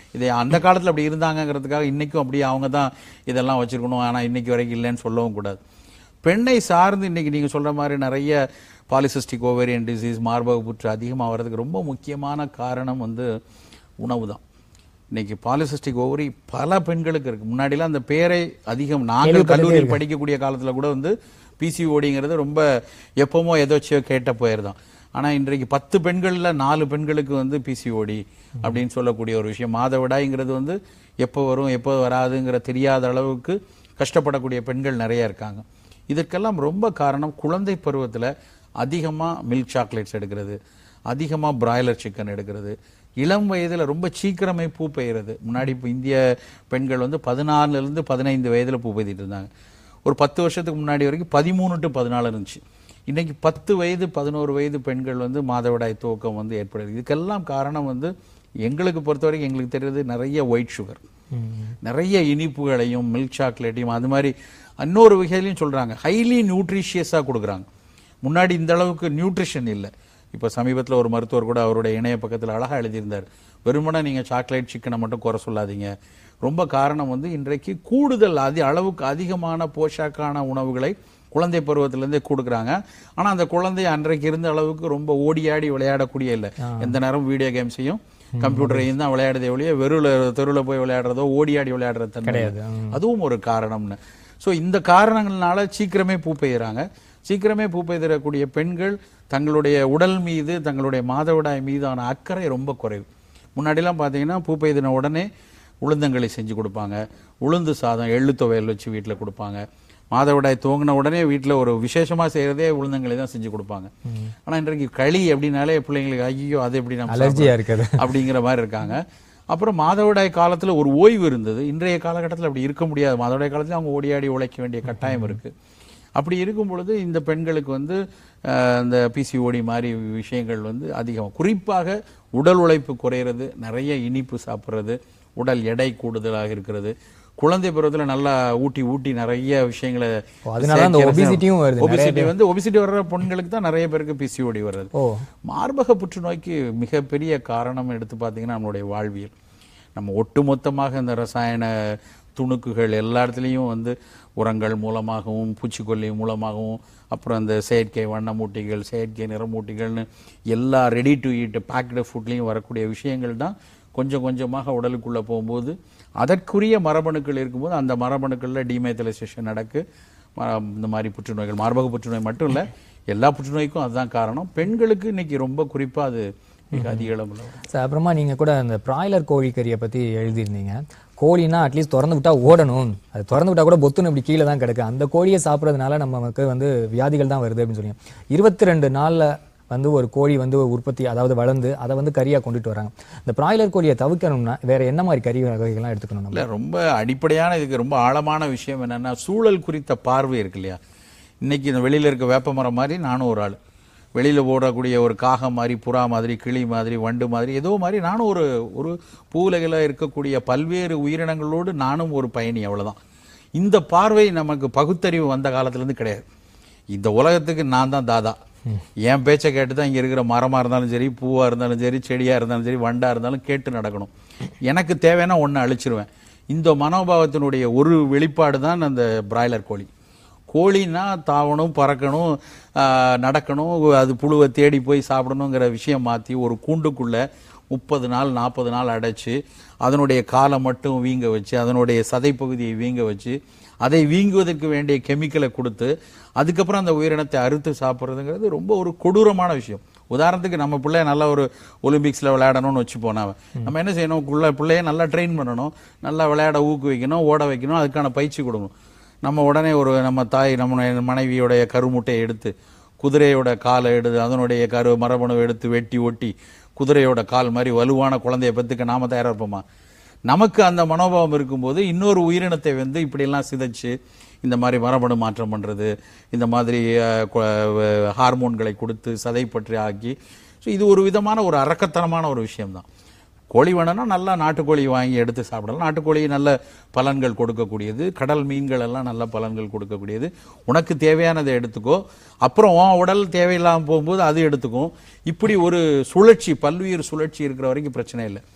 இது அந்த காலத்துல அப்படி இருந்தாங்கங்கிறதுக்காக இன்னைக்கும் அப்படி அவங்க தான் இதெல்லாம் வச்சிருக்கணும் ஆனா இன்னைக்கு வரைக்கும் இல்லைன்னு சொல்லவும் கூடாது பெண்ணை சார்ந்து இன்னைக்கு நீங்க சொல்ற மாதிரி நிறைய பாலிசிஸ்டிக் ஓவேரியன் டிசீஸ் மார்பக புற்று அதிகமாக வர்றதுக்கு ரொம்ப முக்கியமான காரணம் வந்து உணவு தான் இன்னைக்கு பாலிசிஸ்டிக் ஓவரி பல பெண்களுக்கு இருக்கு முன்னாடிலாம் அந்த பேரை அதிகம் நாங்கள் கல்லூரியில் படிக்கக்கூடிய காலத்துல கூட வந்து பிசிஓடிங்கிறது ரொம்ப எப்பவுமோ எதோச்சியோ கேட்ட பெயர் தான் ஆனா இன்றைக்கு பத்து பெண்கள்ல நாலு பெண்களுக்கு வந்து பிசிஓடி அப்படின்னு சொல்லக்கூடிய ஒரு விஷயம் மாதவிடாய்ங்கிறது வந்து எப்போ வரும் எப்போ வராதுங்கிற தெரியாத அளவுக்கு கஷ்டப்படக்கூடிய பெண்கள் நிறைய இருக்காங்க இதற்கெல்லாம் ரொம்ப காரணம் குழந்தை பருவத்துல அதிகமா மில்க் சாக்லேட்ஸ் எடுக்கிறது அதிகமா பிராய்லர் சிக்கன் எடுக்கிறது இளம் வயதுல ரொம்ப சீக்கிரமே பூ பெய்யறது முன்னாடி இப்போ இந்திய பெண்கள் வந்து பதினாலுல இருந்து பதினைந்து வயதுல பூ பெய்திட்டு இருந்தாங்க ஒரு பத்து வருஷத்துக்கு முன்னாடி வரைக்கும் பதிமூணு டு பதினாலு இருந்துச்சு இன்னைக்கு பத்து வயது பதினோரு வயது பெண்கள் வந்து மாதவிடாய் துவக்கம் வந்து ஏற்படுது இதுக்கெல்லாம் காரணம் வந்து எங்களுக்கு பொறுத்த வரைக்கும் எங்களுக்கு தெரியுது நிறைய ஒயிட் சுகர் நிறைய இனிப்புகளையும் மில்க் சாக்லேட்டையும் அது மாதிரி இன்னொரு வகையிலையும் சொல்றாங்க ஹைலி நியூட்ரிஷியஸாக கொடுக்குறாங்க முன்னாடி இந்த அளவுக்கு நியூட்ரிஷன் இல்லை இப்போ சமீபத்தில் ஒரு மருத்துவர் கூட அவருடைய இணைய பக்கத்தில் அழகாக எழுதியிருந்தார் வெறுமனே நீங்கள் சாக்லேட் சிக்கனை மட்டும் குறை சொல்லாதீங்க ரொம்ப காரணம் வந்து இன்றைக்கு கூடுதல் அதி அளவுக்கு அதிகமான போஷாக்கான உணவுகளை குழந்தை பருவத்திலேருந்தே கொடுக்குறாங்க ஆனால் அந்த குழந்தை அன்றைக்கு இருந்த அளவுக்கு ரொம்ப ஓடியாடி விளையாடக்கூடிய இல்லை எந்த நேரம் வீடியோ கேம்ஸையும் கம்ப்யூட்டரையும் தான் விளையாடுதே ஒழிய வெறுல தெருவில் போய் விளையாடுறதோ ஓடியாடி விளையாடுறது தன்மை கிடையாது. அதுவும் ஒரு காரணம்னு ஸோ இந்த காரணங்கள்னால சீக்கிரமே பூ பெய்யுறாங்க சீக்கிரமே பூ பெய்திடக்கூடிய பெண்கள் தங்களுடைய உடல் மீது தங்களுடைய மாதவிடாய் மீதான அக்கறை ரொம்ப குறைவு முன்னாடிலாம் பார்த்தீங்கன்னா பூ பெய்தின உடனே உளுந்தங்களி செஞ்சு கொடுப்பாங்க உளுந்து சாதம் எள்ளு துவையல் வச்சு வீட்டில் கொடுப்பாங்க மாதவிடாய் துவங்கின உடனே வீட்டில் ஒரு விசேஷமாக செய்கிறதே உளுந்தங்களி தான் செஞ்சு கொடுப்பாங்க ஆனால் இன்றைக்கு களி அப்படின்னாலே பிள்ளைங்களுக்கு ஐயோ அது எப்படி நம்ம அலர்ஜியா இருக்குது அப்படிங்கிற மாதிரி இருக்காங்க அப்புறம் மாதவிடாய் காலத்துல ஒரு ஓய்வு இருந்தது இன்றைய காலகட்டத்தில் அப்படி இருக்க முடியாது மாதவிடாய் காலத்துல அவங்க ஓடியாடி உழைக்க வேண்டிய கட்டாயம் இருக்கு அப்படி இருக்கும் பொழுது இந்த பெண்களுக்கு வந்து அஹ், இந்த பிசிஓடி மாதிரி விஷயங்கள் வந்து அதிகம் குறிப்பாக உடல் உழைப்பு குறையிறது நிறைய இனிப்பு சாப்பிட்றது உடல் எடை கூடுதலாக இருக்கிறது குழந்தை பருவத்துல நல்லா ஊட்டி ஊட்டி நிறைய விஷயங்களை ஓ, அதனால அந்த obesity-யும் வருது. நிறைய ஒபிசிட்டி வந்து ஒபிசிட்டி வர்ற பெண்களுக்கு தான் நிறைய பேருக்கு பிசிஓடி வர்றது ஓ மார்பக புற்றுநோய்க்கு மிகப்பெரிய காரணம் எடுத்து பார்த்தீங்கன்னா நம்மளுடைய வாழ்வியல் நம்ம ஒட்டுமொத்தமாக இந்த ரசாயன துணுக்குகள் எல்லா இடத்துலையும் வந்து உரங்கள் மூலமாகவும் பூச்சிக்கொல்லி மூலமாகவும் அப்புறம் அந்த செயற்கை வண்ணமூட்டிகள் செயற்கை நிறமூட்டிகள்னு எல்லா ரெடி டு ஈட் பேக்டு ஃபுட்லேயும் வரக்கூடிய விஷயங்கள் தான் கொஞ்சம் கொஞ்சமாக உடலுக்குள்ளே போகும்போது அதற்குரிய மரபணுக்கள் இருக்கும்போது அந்த மரபணுக்களில் டிமைத்தலைசேஷன் நடக்கு ம- இந்த மாதிரி புற்றுநோய்கள் மார்பக புற்றுநோய் மட்டும் இல்லை எல்லா புற்றுநோய்க்கும் அதுதான் காரணம் பெண்களுக்கு இன்னைக்கு ரொம்ப குறிப்பா அது மிக அதிக அளவில் வரும். சார் அப்புறமா நீங்க கூட அந்த பிராய்லர் கோழிக்கறியை பத்தி எழுதியிருந்தீங்க கோழினா அட்லீஸ்ட் திறந்து விட்டா ஓடணும் அது திறந்து விட்டா கூட பொத்துன்னு இப்படி கீழே தான் கிடக்கு அந்த கோழியை சாப்பிட்றதுனால நமக்கு வந்து வியாதிகள் தான் வருது அப்படின்னு சொல்லி இருபத்தி ரெண்டு நாள்ல வந்து ஒரு கோழி வந்து ஒரு உற்பத்தி அதாவது வளர்ந்து அதை வந்து கறியா கொண்டுட்டு வராங்க இந்த பிராய்லர் கோழியை தவிர்க்கணும்னா வேற என்ன மாதிரி கறி வகைகள்லாம் எடுத்துக்கணும் நம்ம இல்ல ரொம்ப அடிப்படையான இதுக்கு ரொம்ப ஆழமான விஷயம் என்னன்னா சூழல் குறித்த பார்வை இருக்கு இல்லையா இன்னைக்கு இந்த வெளியில இருக்க வேப்ப மரம் மாதிரி நானும் ஒரு ஆள் வெளியில ஓடக்கூடிய ஒரு காகம் மாதிரி புறா மாதிரி கிளி மாதிரி வண்டு மாதிரி ஏதோ மாதிரி நானும் ஒரு ஒரு பூவுலகில் இருக்கக்கூடிய பல்வேறு உயிரினங்களோடு நானும் ஒரு பயணி அவ்வளவுதான் இந்த பார்வை நமக்கு பகுத்தறிவு வந்த காலத்துல இருந்து கிடையாது இந்த உலகத்துக்கு நான் தான் தாதா என் பேச்சை கேட்டு தான் இங்க இருக்கிற மரமா இருந்தாலும் சரி பூவா இருந்தாலும் சரி செடியா இருந்தாலும் சரி வண்டா இருந்தாலும் கேட்டு நடக்கணும் எனக்கு தேவைன்னா ஒண்ணு அழிச்சிருவேன் இந்த மனோபாவத்தினுடைய ஒரு வெளிப்பாடு தான் அந்த பிராய்லர் கோழி கோழின்னா தாவணும் பறக்கணும் ஆஹ், நடக்கணும் அது புழுவை தேடி போய் சாப்பிடணுங்கிற விஷயம் மாற்றி ஒரு கூண்டுக்குள்ள முப்பது நாள் நாற்பது நாள் அடைச்சு அதனுடைய காலை மட்டும் வீங்க வச்சு அதனுடைய சதைப்பகுதியை வீங்க வச்சு அதை வீங்குவதற்கு வேண்டிய கெமிக்கலை கொடுத்து அதுக்கப்புறம் அந்த உயிரினத்தை அறுத்து சாப்பிட்றதுங்கிறது ரொம்ப ஒரு கொடூரமான விஷயம் உதாரணத்துக்கு நம்ம பிள்ளைய நல்ல ஒரு ஒலிம்பிக்ஸில் விளையாடணும்னு வச்சுப்போம் நாம நம்ம என்ன செய்யணும் பிள்ளை பிள்ளைய நல்லா ட்ரெயின் பண்ணணும் நல்லா விளையாட ஊக்குவிக்கணும் ஓட வைக்கணும் அதுக்கான பயிற்சி கொடுக்கணும் நம்ம உடனே ஒரு நம்ம தாய் நம்ம மனைவியோடைய கருமுட்டையை எடுத்து குதிரையோட காலை எடுத்து அதனுடைய கரு மரபணுவை எடுத்து வெட்டி ஒட்டி குதிரையோட கால் மாதிரி வலுவான குழந்தைய பெற்றுக்க நாம தயாரா இருப்போமா நமக்கு அந்த மனோபாவம் இருக்கும்போது இன்னொரு உயிரினத்தை வந்து இப்படியெல்லாம் சிதைச்சு இந்த மாதிரி மரபணு மாற்றம் பண்றது இந்த மாதிரி அஹ், கொ- அஹ், ஹார்மோன்களை கொடுத்து சதை பற்றி ஆக்கி ஸோ இது ஒரு விதமான ஒரு அரக்கத்தனமான ஒரு விஷயம்தான் கோழி வேணும்னா நல்லா நாட்டுக்கோழி வாங்கி எடுத்து சாப்பிடலாம் நாட்டுக்கோழி நல்ல பலன்கள் கொடுக்கக்கூடியது கடல் மீன்கள் எல்லாம் நல்ல பலன்கள் கொடுக்கக்கூடியது உனக்கு தேவையானதை எடுத்துக்கோ அப்புறம் உன் உடல் தேவையில்லாமல் போகும்போது அது எடுத்துக்கும் இப்படி ஒரு சுழற்சி பல்லுயிர் சுழற்சி இருக்கிற வரைக்கும் பிரச்சனை இல்லை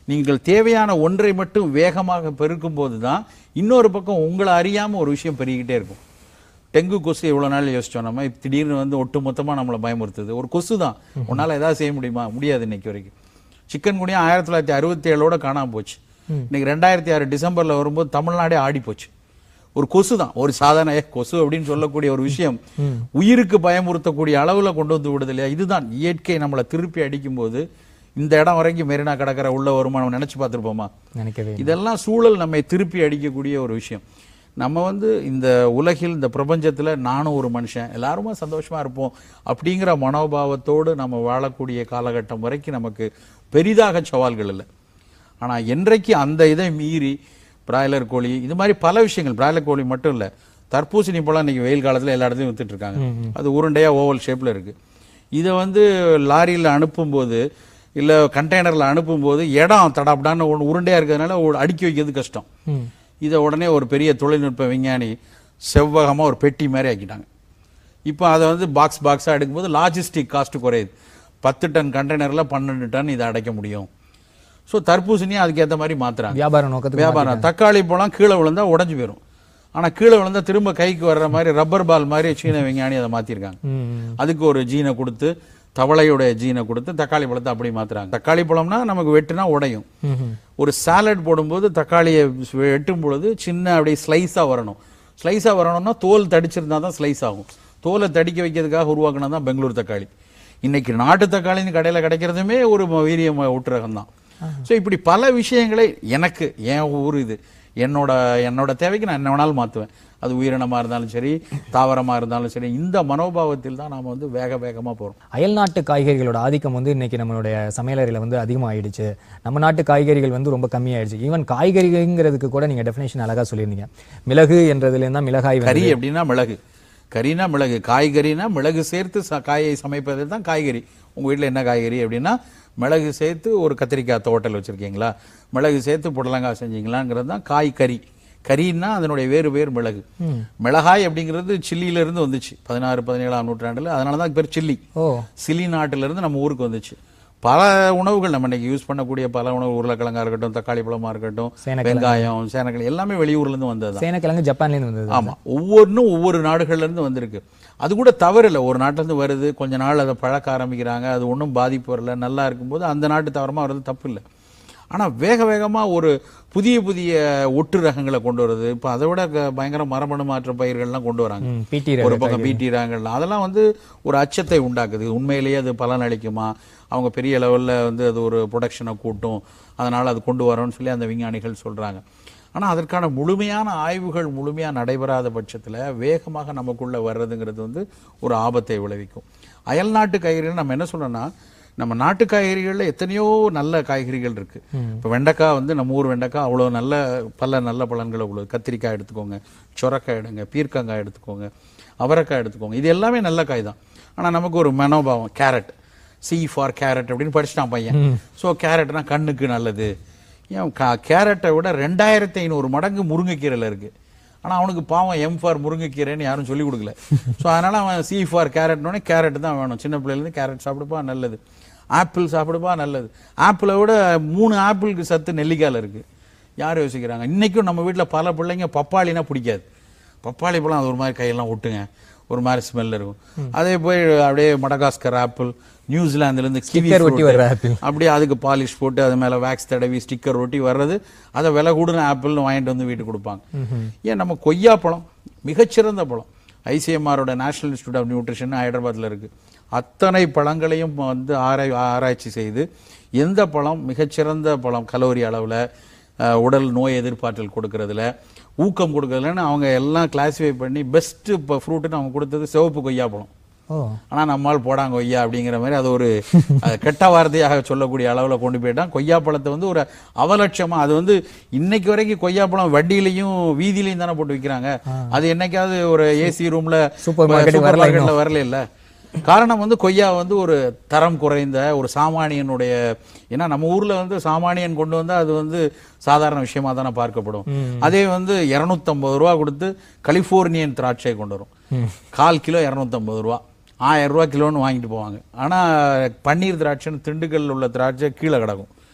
நீங்கள் தேவையான ஒன்றை மட்டும் வேகமாக பெருக்கும் போது தான் இன்னொரு பக்கம் உங்களை அறியாம ஒரு விஷயம் பெருகிட்டே இருக்கும் டெங்கு கொசு எவ்வளவு நாள் யோசிச்சோம் நம்ம இப்ப திடீர்னு வந்து ஒட்டு மொத்தமா நம்மளை பயமுறுத்துது ஒரு கொசு தான் உன்னால ஏதாவது செய்ய முடியுமா முடியாது இன்னைக்கு வரைக்கும் சிக்கன் குனியா ஆயிரத்தி தொள்ளாயிரத்தி அறுபத்தி ஏழோட காணாம போச்சு இன்னைக்கு ரெண்டாயிரத்தி ஆறு டிசம்பர்ல வரும்போது தமிழ்நாடே ஆடி போச்சு ஒரு கொசு தான் ஒரு சாதாரண "ஏ, கொசு அப்படின்னு சொல்லக்கூடிய ஒரு விஷயம் உயிருக்கு பயமுறுத்தக்கூடிய அளவுல கொண்டு வந்து விடுது இல்லையா இதுதான் இயற்கை நம்மளை திருப்பி அடிக்கும்போது இந்த இடம் வரைக்கும் மெரினா கடற்கரை உள்ள வருமா நம்ம நினைச்சு பார்த்திருப்போமா நினைக்கவே இதெல்லாம் சூழல் நம்மை திருப்பி அடிக்கக்கூடிய ஒரு விஷயம் நம்ம வந்து இந்த உலகில் இந்த பிரபஞ்சத்துல நானும் ஒரு மனுஷன் எல்லாருமே சந்தோஷமா இருப்போம் அப்படிங்கிற மனோபாவத்தோடு நம்ம வாழக்கூடிய காலகட்டம் வரைக்கும் நமக்கு பெரிதாக சவால்கள் இல்லை ஆனா என்றைக்கு அந்த இதை மீறி பிராய்லர் கோழி இது மாதிரி பல விஷயங்கள் பிராய்லர் கோழி மட்டும் இல்ல தர்பூசணி பழம் இன்னைக்கு வெயில் காலத்துல எல்லா இடத்துலையும் வித்துட்டு இருக்காங்க அது உருண்டையா ஓவல் ஷேப்ல இருக்கு இதை வந்து லாரியில் அனுப்பும்போது இல்ல கண்டெய்னர்ல அனுப்பும்போது இடம் தடாப்டான்னு ஒன்று உருண்டையா இருக்கிறதுனால ஒரு அடுக்கி வைக்கிறது கஷ்டம் ம் இதை உடனே ஒரு பெரிய தொழில்நுட்ப விஞ்ஞானி செவ்வகமா ஒரு பெட்டி மாதிரி ஆக்கிட்டாங்க இப்போ அதை வந்து பாக்ஸ் பாக்ஸாக எடுக்கும்போது லாஜிஸ்டிக் காஸ்ட் குறையுது பத்து டன் கண்டெய்னரில் பன்னெண்டு டன் இதை அடைக்க முடியும் ஸோ தர்பூசணியும் அதுக்கேற்ற மாதிரி மாத்துறாங்க வியாபார நோக்கத்துக்கு வியாபாரம் தக்காளி பழம் கீழே விழுந்தா உடைஞ்சு போயிடும் ஆனா கீழே விழுந்தா திரும்ப கைக்கு வர்ற மாதிரி ரப்பர் பால் மாதிரி சீன விஞ்ஞானி அதை மாத்திருக்காங்க ம், ம். அதுக்கு ஒரு ஜீனை கொடுத்து தவளையோட ஜீனை கொடுத்து தக்காளி பழத்தை அப்படி மாத்துறாங்க தக்காளி பழம்னா நமக்கு வெட்டுனா உடையும் ம், ம். ஒரு சாலட் போடும்போது தக்காளியை வெட்டும் பொழுது சின்ன அப்படியே ஸ்லைஸாக வரணும் ஸ்லைஸாக வரணும்னா தோல் தடிச்சிருந்தா தான் ஸ்லைஸ் ஆகும் தோலை தடிக்க வைக்கிறதுக்காக உருவாக்குனது தான் பெங்களூர் தக்காளி இன்னைக்கு நாட்டு தக்காளின்னு கடையில் கிடைக்கிறதுமே ஒரு ம- வீரியம் ஊட்டுரகம் தான் ஸோ இப்படி பல விஷயங்களை எனக்கு என் ஊர் இது என்னோட என்னோட தேவைக்கு நான் என்ன வேணாலும் மாற்றுவேன் அது உயிரினமாக இருந்தாலும் சரி தாவரமாக இருந்தாலும் சரி இந்த மனோபாவத்தில் தான் நாம் வந்து வேக வேகமாக போகிறோம் அயல்நாட்டு காய்கறிகளோட ஆதிக்கம் வந்து இன்னைக்கு நம்மளுடைய சமையலறையில வந்து அதிகமாயிடுச்சு நம்ம நாட்டு காய்கறிகள் வந்து ரொம்ப கம்மியாயிடுச்சு ஈவன் காய்கறிங்கிறதுக்கு கூட நீங்க டெஃபினேஷன் அழகா சொல்லியிருந்தீங்க மிளகு என்றதுல இருந்தா மிளகாய் வந்து கறி அப்படின்னா மிளகு கறினா மிளகு காய்கறினா மிளகு சேர்த்து ச- காயை சமைப்பது தான் காய்கறி உங்க வீட்ல என்ன காய்கறி அப்படின்னா மிளகு சேர்த்து ஒரு கத்திரிக்காய் தோட்டல் வச்சிருக்கீங்களா மிளகு சேர்த்து புடலங்காய் செஞ்சீங்களாங்கிறது தான் காய்கறி கறின்னா அதனுடைய வேறு வேறு மிளகு மிளகாய் அப்படிங்கிறது சில்லியில இருந்து வந்துச்சு பதினாறு பதினேழாம் நூற்றாண்டுல அதனால தான் பேர் சில்லி ஓ சில்லி நாட்டுல இருந்து நம்ம ஊருக்கு வந்துச்சு பல உணவுகள் நம்ம இன்னைக்கு யூஸ் பண்ணக்கூடிய பல உணவு உருளைக்கிழங்கா இருக்கட்டும் தக்காளி பழமா இருக்கட்டும் சேனக்கிழங்கு. வெங்காயம் சேனக்கிழங்கு எல்லாமே வெளியூர்ல இருந்து வந்தது சேனக்கிழங்கு ஜப்பான்ல இருந்து வந்தது ஆமா ஒவ்வொன்றும் ஒவ்வொரு நாடுகள்ல இருந்து வந்திருக்கு அது கூட தவறு இல்லை ஒரு நாட்டுல இருந்து வருது கொஞ்ச நாள் அதை பழக்க ஆரம்பிக்கிறாங்க அது ஒண்ணும் பாதிப்பு வரல நல்லா இருக்கும்போது அந்த நாட்டு தவறமா வர்றது தப்பு இல்லை ஆனா வேக வேகமா ஒரு புதிய புதிய ஒட்டு ரகங்களை கொண்டு வருது இப்ப அதை விட க- பயங்கர மரபணு மாற்ற பயிர்கள்லாம் கொண்டு வராங்க ம், பிடி ஒரு பக்கம் பீட்டி ரகங்கள்லாம் அதெல்லாம் வந்து ஒரு அச்சத்தை உண்டாக்குது உண்மையிலேயே அது பலன் அளிக்குமா அவங்க பெரிய லெவல்ல வந்து அது ஒரு ப்ரொடக்ஷனை கூட்டும் அதனால அது கொண்டு வரோம்னு சொல்லி அந்த விஞ்ஞானிகள் சொல்றாங்க ஆனா அதற்கான முழுமையான ஆய்வுகள் முழுமையா நடைபெறாத பட்சத்துல வேகமாக நமக்குள்ள வர்றதுங்கிறது வந்து ஒரு ஆபத்தை விளைவிக்கும் அயல்நாட்டு காய்கறிகள் நம்ம என்ன சொல்றோம்னா நம்ம நாட்டு காய்கறிகள்ல எத்தனையோ நல்ல காய்கறிகள் இருக்கு இப்ப வெண்டைக்காய் வந்து நம்ம ஊர் வெண்டைக்காய் அவ்வளவு நல்ல பல நல்ல பலன்களை உள்ளது கத்திரிக்காய் எடுத்துக்கோங்க சொரக்காய் எடுங்க பீர்க்கங்காய் எடுத்துக்கோங்க அவரைக்காய் எடுத்துக்கோங்க இது எல்லாமே நல்ல காய் தான் ஆனா நமக்கு ஒரு மனோபாவம் கேரட் சி ஃபார் கேரட் அப்படின்னு படிச்சிட்டான் பையன் ஸோ கேரட்னா கண்ணுக்கு நல்லது ஏன் கா கேரட்டை விட ரெண்டாயிரத்தி ஐநூறு மடங்கு முருங்கைக்கீரையில் இருக்கு ஆனா அவனுக்கு பாவம் எம் ஃபார் முருங்கைக்கீரைன்னு யாரும் சொல்லி கொடுக்கல ஸோ அதனால அவன் சி ஃபார் கேரட்னோடனே கேரட் தான் வேணும் சின்ன பிள்ளைலேருந்து கேரட் சாப்பிடுப்பா நல்லது ஆப்பிள் சாப்பிடுப்பா நல்லது ஆப்பிளை விட மூணு ஆப்பிளுக்கு சத்து நெல்லிக்காயில் இருக்கு யார் யோசிக்கிறாங்க இன்னைக்கும் நம்ம வீட்ல பல பிள்ளைங்க பப்பாளினா பிடிக்காது பப்பாளி பழம் அது ஒரு மாதிரி கையெல்லாம் ஒட்டுங்க ஒரு மாதிரி ஸ்மெல் இருக்கும் அதே போய் அப்படியே மடகாஸ்கர் ஆப்பிள் நியூசிலாந்துல இருந்து கிவி Sticker ஒட்டி fruit. வர்ற ஆப்பிள். அப்படியே அதுக்கு பாலிஷ் போட்டு அது மேல வேக்ஸ் தடவி ஸ்டிக்கர் ஒட்டி வர்றது அதை விலை கூடுன ஆப்பிள்னு வாங்கிட்டு வந்து வீட்டுக்கு கொடுப்பாங்க ஏன் நம்ம கொய்யா பழம் மிகச்சிறந்த பழம் ஐசிஎம்ஆரோட நேஷனல் இன்ஸ்டியூட் ஆஃப் நியூட்ரிஷன் ஹைதராபாத்ல இருக்கு அத்தனை பழங்களையும் வந்து ஆராய் ஆராய்ச்சி செய்து எந்த பழம் மிகச்சிறந்த பழம் கலோரி அளவுல அஹ், உடல் நோய் எதிர்ப்பாற்றல் கொடுக்கறதுல ஊக்கம் கொடுக்கறதுலன்னு அவங்க எல்லாம் கிளாசிஃபை பண்ணி பெஸ்ட் இப்போ ஃப்ரூட்டுன்னு அவங்க கொடுத்தது சிவப்பு கொய்யா பழம் ஓ ஆனா நம்மால் போடாங்க கொய்யா அப்படிங்கிற மாதிரி அது ஒரு அது கெட்ட வார்த்தையாக சொல்லக்கூடிய அளவுல கொண்டு போயிட்டான் கொய்யா பழத்தை வந்து ஒரு அவலட்சமா அது வந்து இன்னைக்கு வரைக்கும் கொய்யா பழம் வண்டியிலையும் வீதியிலையும் தானே போட்டு விக்கிறாங்க அது என்னைக்காவது ஒரு ஏசி ரூம்ல Super market வரல மார்க்கெட்ல வரல இல்ல காரணம் வந்து கொய்யா வந்து ஒரு தரம் குறைந்த ஒரு சாமானியனுடைய ஏன்னா நம்ம ஊர்ல வந்து சாமானியன் கொண்டு வந்தா அது வந்து சாதாரண விஷயமா தானே பார்க்கப்படும் அதே வந்து 250 ரூபா கொடுத்து கலிபோர்னியன் திராட்சை கொண்டு வரும் கால் கிலோ 250 ரூபா ஆயிரம் ரூபா கிலோன்னு வாங்கிட்டு போவாங்க ஆனா பன்னீர் திராட்சைன்னு திண்டுக்கல்ல உள்ள திராட்சை கீழே கிடக்கும்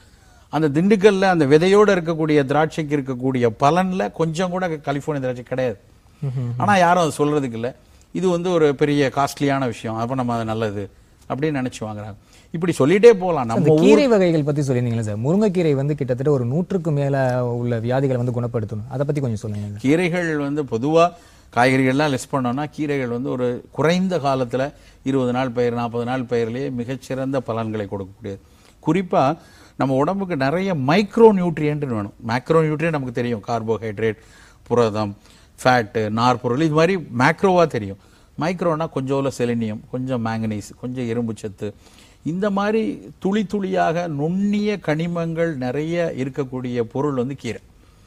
அந்த திண்டுக்கல்ல அந்த விதையோட இருக்கக்கூடிய திராட்சைக்கு இருக்கக்கூடிய பலன்ல கொஞ்சம் கூட கலிஃபோர்னியா திராட்சை கிடையாது ஆனா யாரும் அதை சொல்றதுக்கு இல்ல இது வந்து ஒரு பெரிய காஸ்ட்லியான விஷயம் அப்ப நம்ம அது நல்லது அப்படின்னு நினைச்சு வாங்குறாங்க இப்படி சொல்லிட்டே போகலாம் அந்த நம்ம ஊர் கீரை வகைகள் பத்தி சொல்லியிருந்தீங்களா சார் முருங்கைக்கீரை வந்து கிட்டத்தட்ட ஒரு நூற்றுக்கு மேல உள்ள வியாதிகளை வந்து குணப்படுத்தணும் அதை பத்தி கொஞ்சம் சொல்லுங்க கீரைகள் வந்து பொதுவா காய்கறிகள்லாம் லிஸ்ட் பண்ணோம்னா கீரைகள் வந்து ஒரு குறைந்த காலத்துல இருபது நாள் பயிர் நாற்பது நாள் பயிர்லயே மிகச்சிறந்த பலன்களை கொடுக்கக்கூடியது குறிப்பா நம்ம உடம்புக்கு நிறைய மைக்ரோ நியூட்ரியன்ட் வேணும் மேக்ரோ நியூட்ரியன் நமக்கு தெரியும் கார்போஹைட்ரேட் புரதம் ஃபேட்டு நார்பொருள் இது மாதிரி மேக்ரோவா தெரியும் மைக்ரோனா கொஞ்சோல செலினியம் கொஞ்சம் மேங்கனீஸ் கொஞ்சம் இரும்பு சத்து இந்த மாதிரி துளி துளியாக நுண்ணிய கனிமங்கள் நிறைய இருக்கக்கூடிய பொருள் வந்து கீரை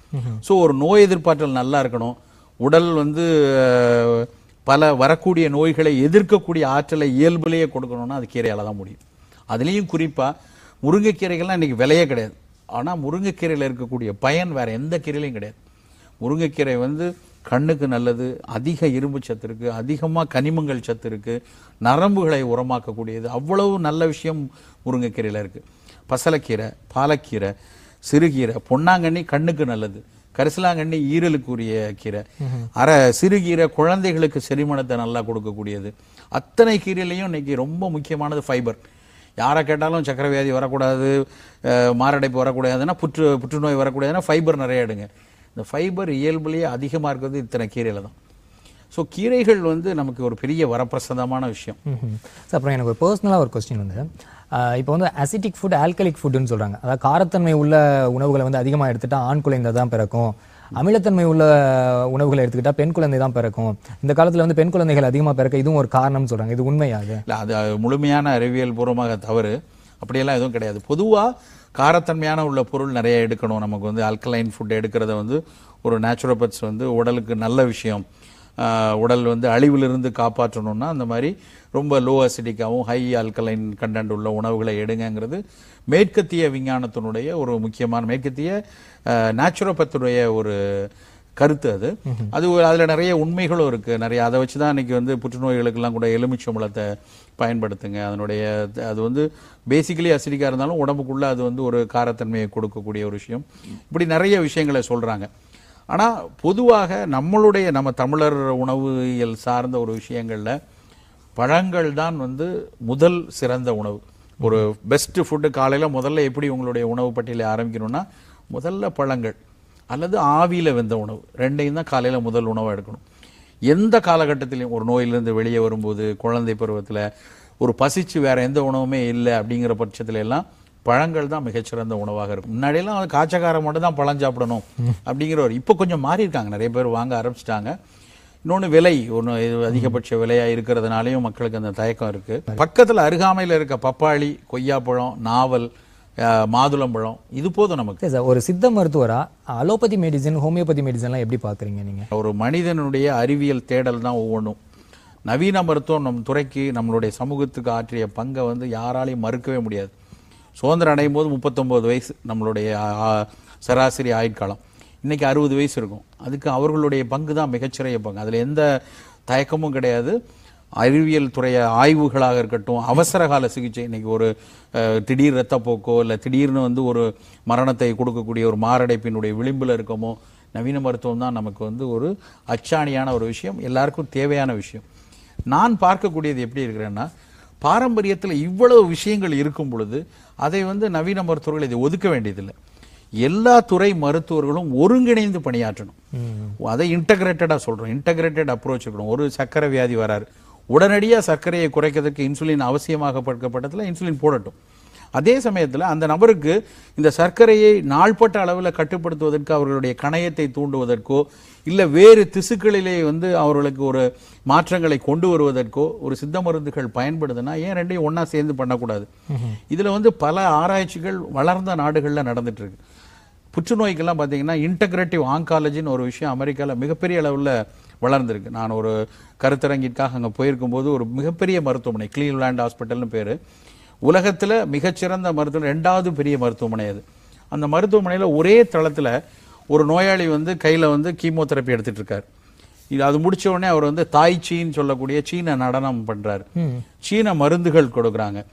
ஸோ ஒரு நோய் எதிர்ப்பாற்றல் நல்லா இருக்கணும் உடல் வந்து அஹ், பல வரக்கூடிய நோய்களை எதிர்க்கக்கூடிய ஆற்றலை இயல்புலேயே கொடுக்கணும்னா அது கீரையால தான் முடியும் அதுலேயும் குறிப்பா முருங்கைக்கீரைகள்லாம் இன்னைக்கு விலையே கிடையாது ஆனா முருங்கைக்கீரையில இருக்கக்கூடிய பயன் வேற எந்த கீரையிலையும் கிடையாது முருங்கைக்கீரை வந்து கண்ணுக்கு நல்லது அதிக இரும்பு சத்து இருக்கு அதிகமா கனிமங்கள் சத்து இருக்கு நரம்புகளை உரமாக்கக்கூடியது அவ்வளவு நல்ல விஷயம் முருங்கைக்கீரையில இருக்கு பசலைக்கீரை பாலக்கீரை சிறுகீரை பொன்னாங்கண்ணி கண்ணுக்கு நல்லது கரிசலாங்கண்ணி ஈரலுக்குரிய கீரை அரை சிறுகீரை குழந்தைகளுக்கு செரிமானத்தை நல்லா கொடுக்கக்கூடியது அத்தனை கீரையிலையும் இன்னைக்கு ரொம்ப முக்கியமானது ஃபைபர் யாரை கேட்டாலும் சக்கரை வியாதி வரக்கூடாது அஹ், மாரடைப்பு வரக்கூடாதுன்னா புற்று புற்றுநோய் வரக்கூடாதுன்னா ஃபைபர் நிறைய எடுங்க இந்த ஃபைபர் இயல்புலேயே அதிகமாக இருக்கிறது இத்தனை கீரையில தான் ஸோ கீரைகள் வந்து நமக்கு ஒரு பெரிய வரப்பிரசாதமான விஷயம் ம்ஹும். சார் அப்புறம் எனக்கு ஒரு பர்சனலாக ஒரு கொஸ்டின் வந்து ஆஹ் இப்போ வந்து அசிட்டிக் ஃபுட் ஆல்கலிக் ஃபுட்னு சொல்றாங்க அதாவது காரத்தன்மை உள்ள உணவுகளை வந்து அதிகமா எடுத்துட்டா ஆண் குழந்தை தான் பிறக்கும் அமிலத்தன்மை உள்ள உணவுகளை எடுத்துக்கிட்டா பெண் குழந்தை தான் பிறக்கும் இந்த காலத்துல வந்து பெண் குழந்தைகள் அதிகமா பிறக்க இதுவும் ஒரு காரணம்னு சொல்றாங்க இது உண்மையாது இல்லை அது முழுமையான அறிவியல் பூர்வமாக தவறு அப்படியெல்லாம் எதுவும் கிடையாது பொதுவா காரத்தன்மையான உள்ள பொருள் நிறைய எடுக்கணும் நமக்கு வந்து ஆல்கலைன் ஃபுட் எடுக்கிறத வந்து ஒரு நேச்சுரோபத்ஸ் வந்து உடலுக்கு நல்ல விஷயம் ஆஹ் உடல் வந்து அழிவிலிருந்து காப்பாற்றணும்னா அந்த மாதிரி ரொம்ப லோ அசிடிக்காவும் ஹை ஆல்கலைன் கண்டென்ட் உள்ள உணவுகளை எடுங்கங்கிறது மேற்கத்திய விஞ்ஞானத்தினுடைய ஒரு முக்கியமான மேற்கத்திய நேச்சுரோபத்துடைய ஒரு கருத்து அது அது ஒரு- அதுல நிறைய உண்மைகளும் இருக்கு நிறைய அதை வச்சு தான் இன்னைக்கு வந்து புற்றுநோய்களுக்கெல்லாம் கூட எலுமிச்சம்பழத்தை பயன்படுத்துங்க அதனுடைய அது வந்து பேசிக்கலி அசிடிக்கா இருந்தாலும் உடம்புக்குள்ள அது வந்து ஒரு காரத்தன்மையை கொடுக்கக்கூடிய ஒரு விஷயம் இப்படி நிறைய விஷயங்களை சொல்றாங்க ஆனா பொதுவாக நம்மளுடைய நம்ம தமிழர் உணவியல் சார்ந்த ஒரு விஷயங்கள்ல பழங்கள் தான் வந்து முதல் சிறந்த உணவு ஒரு பெஸ்ட் ஃபுட்டு காலையில முதல்ல எப்படி உங்களுடைய உணவு பட்டியலை ஆரம்பிக்கணும்னா முதல்ல பழங்கள் அல்லது ஆவியில வெந்த உணவு ரெண்டையும் தான் காலையில முதல் உணவை எடுக்கணும் எந்த காலகட்டத்திலையும் ஒரு நோயிலிருந்து வெளியே வரும்போது குழந்தை பருவத்துல ஒரு பசிச்சு வேற எந்த உணவுமே இல்லை அப்படிங்கிற பட்சத்துல எல்லாம் பழங்கள் தான் மிகச்சிறந்த உணவாக இருக்கும் முன்னாடியெல்லாம் வந்து காய்ச்சக்காரம் மட்டும் தான் பழம் சாப்பிடணும் அப்படிங்கிற ஒரு இப்போ கொஞ்சம் மாறி இருக்காங்க நிறைய பேர் வாங்க ஆரம்பிச்சிட்டாங்க இன்னொன்று விலை ஒன்று அதிகபட்ச விலையா இருக்கிறதுனாலையும் மக்களுக்கு அந்த தயக்கம் இருக்கு பக்கத்துல அருகாமையில இருக்க பப்பாளி கொய்யாப்பழம் நாவல் அஹ், மாதுளம்பழம் இது போதும் நமக்கு சரி சார் ஒரு சித்த மருத்துவரா அலோபதி மெடிசன் ஹோமியோபதி மெடிசன்லாம் எப்படி பாக்குறீங்க நீங்க ஒரு மனிதனுடைய அறிவியல் தேடல் தான் ஒவ்வொன்றும் நவீன மருத்துவம் நம் துறைக்கு நம்மளுடைய சமூகத்துக்கு ஆற்றிய பங்கை வந்து யாராலையும் மறுக்கவே முடியாது சுதந்திரம் அடையும் போது முப்பத்தொம்போது வயசு நம்மளுடைய ஆ, ஆ, சராசரி ஆயுட்காலம் இன்னைக்கு அறுபது வயசு இருக்கும் அதுக்கு அவர்களுடைய பங்கு தான் மிகச்சிறைய பங்கு அதில் எந்த தயக்கமும் கிடையாது அறிவியல் துறைய ஆய்வுகளாக இருக்கட்டும் அவசர கால சிகிச்சை இன்னைக்கு ஒரு அஹ், திடீர் ரத்தப்போக்கோ இல்லை திடீர்னு வந்து ஒரு மரணத்தை கொடுக்கக்கூடிய ஒரு மாரடைப்பினுடைய விளிம்பில் இருக்கமோ நவீன மருத்துவம் தான் நமக்கு வந்து ஒரு அச்சாணியான ஒரு விஷயம் எல்லாருக்கும் தேவையான விஷயம் நான் பார்க்கக்கூடியது எப்படி இருக்கிறேன்னா பாரம்பரியத்தில் இவ்வளவு விஷயங்கள் இருக்கும் பொழுது அதை வந்து நவீன மருத்துவர்கள் இதை ஒதுக்க வேண்டியதில்லை எல்லா துறை மருத்துவர்களும் ஒருங்கிணைந்து பணியாற்றணும் அதை இன்டகிரேட்டடா சொல்றோம் இன்டகிரேட்டட் அப்ரோச் இருக்கணும் ஒரு சர்க்கரை வியாதி வராரு உடனடியா சர்க்கரையை குறைக்கிறதுக்கு இன்சுலின் அவசியமாக படுக்கப்பட்டதுல இன்சுலின் போடட்டும் அதே சமயத்துல அந்த நபருக்கு இந்த சர்க்கரையை நாள்பட்ட அளவில் கட்டுப்படுத்துவதற்கு அவர்களுடைய கணையத்தை தூண்டுவதற்கோ இல்ல வேறு திசுக்களிலே வந்து அவர்களுக்கு ஒரு மாற்றங்களை கொண்டு வருவதற்கோ ஒரு சித்த மருந்துகள் பயன்படுதுன்னா ஏன் ரெண்டையும் ஒண்ணா சேர்ந்து பண்ணக்கூடாது இதுல வந்து பல ஆராய்ச்சிகள் வளர்ந்த நாடுகள்ல நடந்துட்டு இருக்கு புற்றுநோய்க்கெல்லாம் பார்த்தீங்கன்னா இன்டகிரேட்டிவ் ஆங்காலஜின்னு ஒரு விஷயம் அமெரிக்கால மிகப்பெரிய அளவுல வளர்ந்திருக்கு நான் ஒரு கருத்தரங்கிற்காக அங்க போயிருக்கும்போது ஒரு மிகப்பெரிய மருத்துவமனை கிளீவ்லாண்ட் ஹாஸ்பிட்டல்னு பேரு உலகத்துல மிகச்சிறந்த மருத்துவம் ரெண்டாவது பெரிய மருத்துவமனை அது அந்த மருத்துவமனையில ஒரே தளத்துல ஒரு நோயாளி வந்து கையில வந்து கீமோதெரப்பி எடுத்துட்டு இருக்காரு இது அது முடிச்ச உடனே அவர் வந்து தாய் சீன்னு சொல்லக்கூடிய சீன நடனம் பண்றாரு சீன மருந்துகள் கொடுக்குறாங்க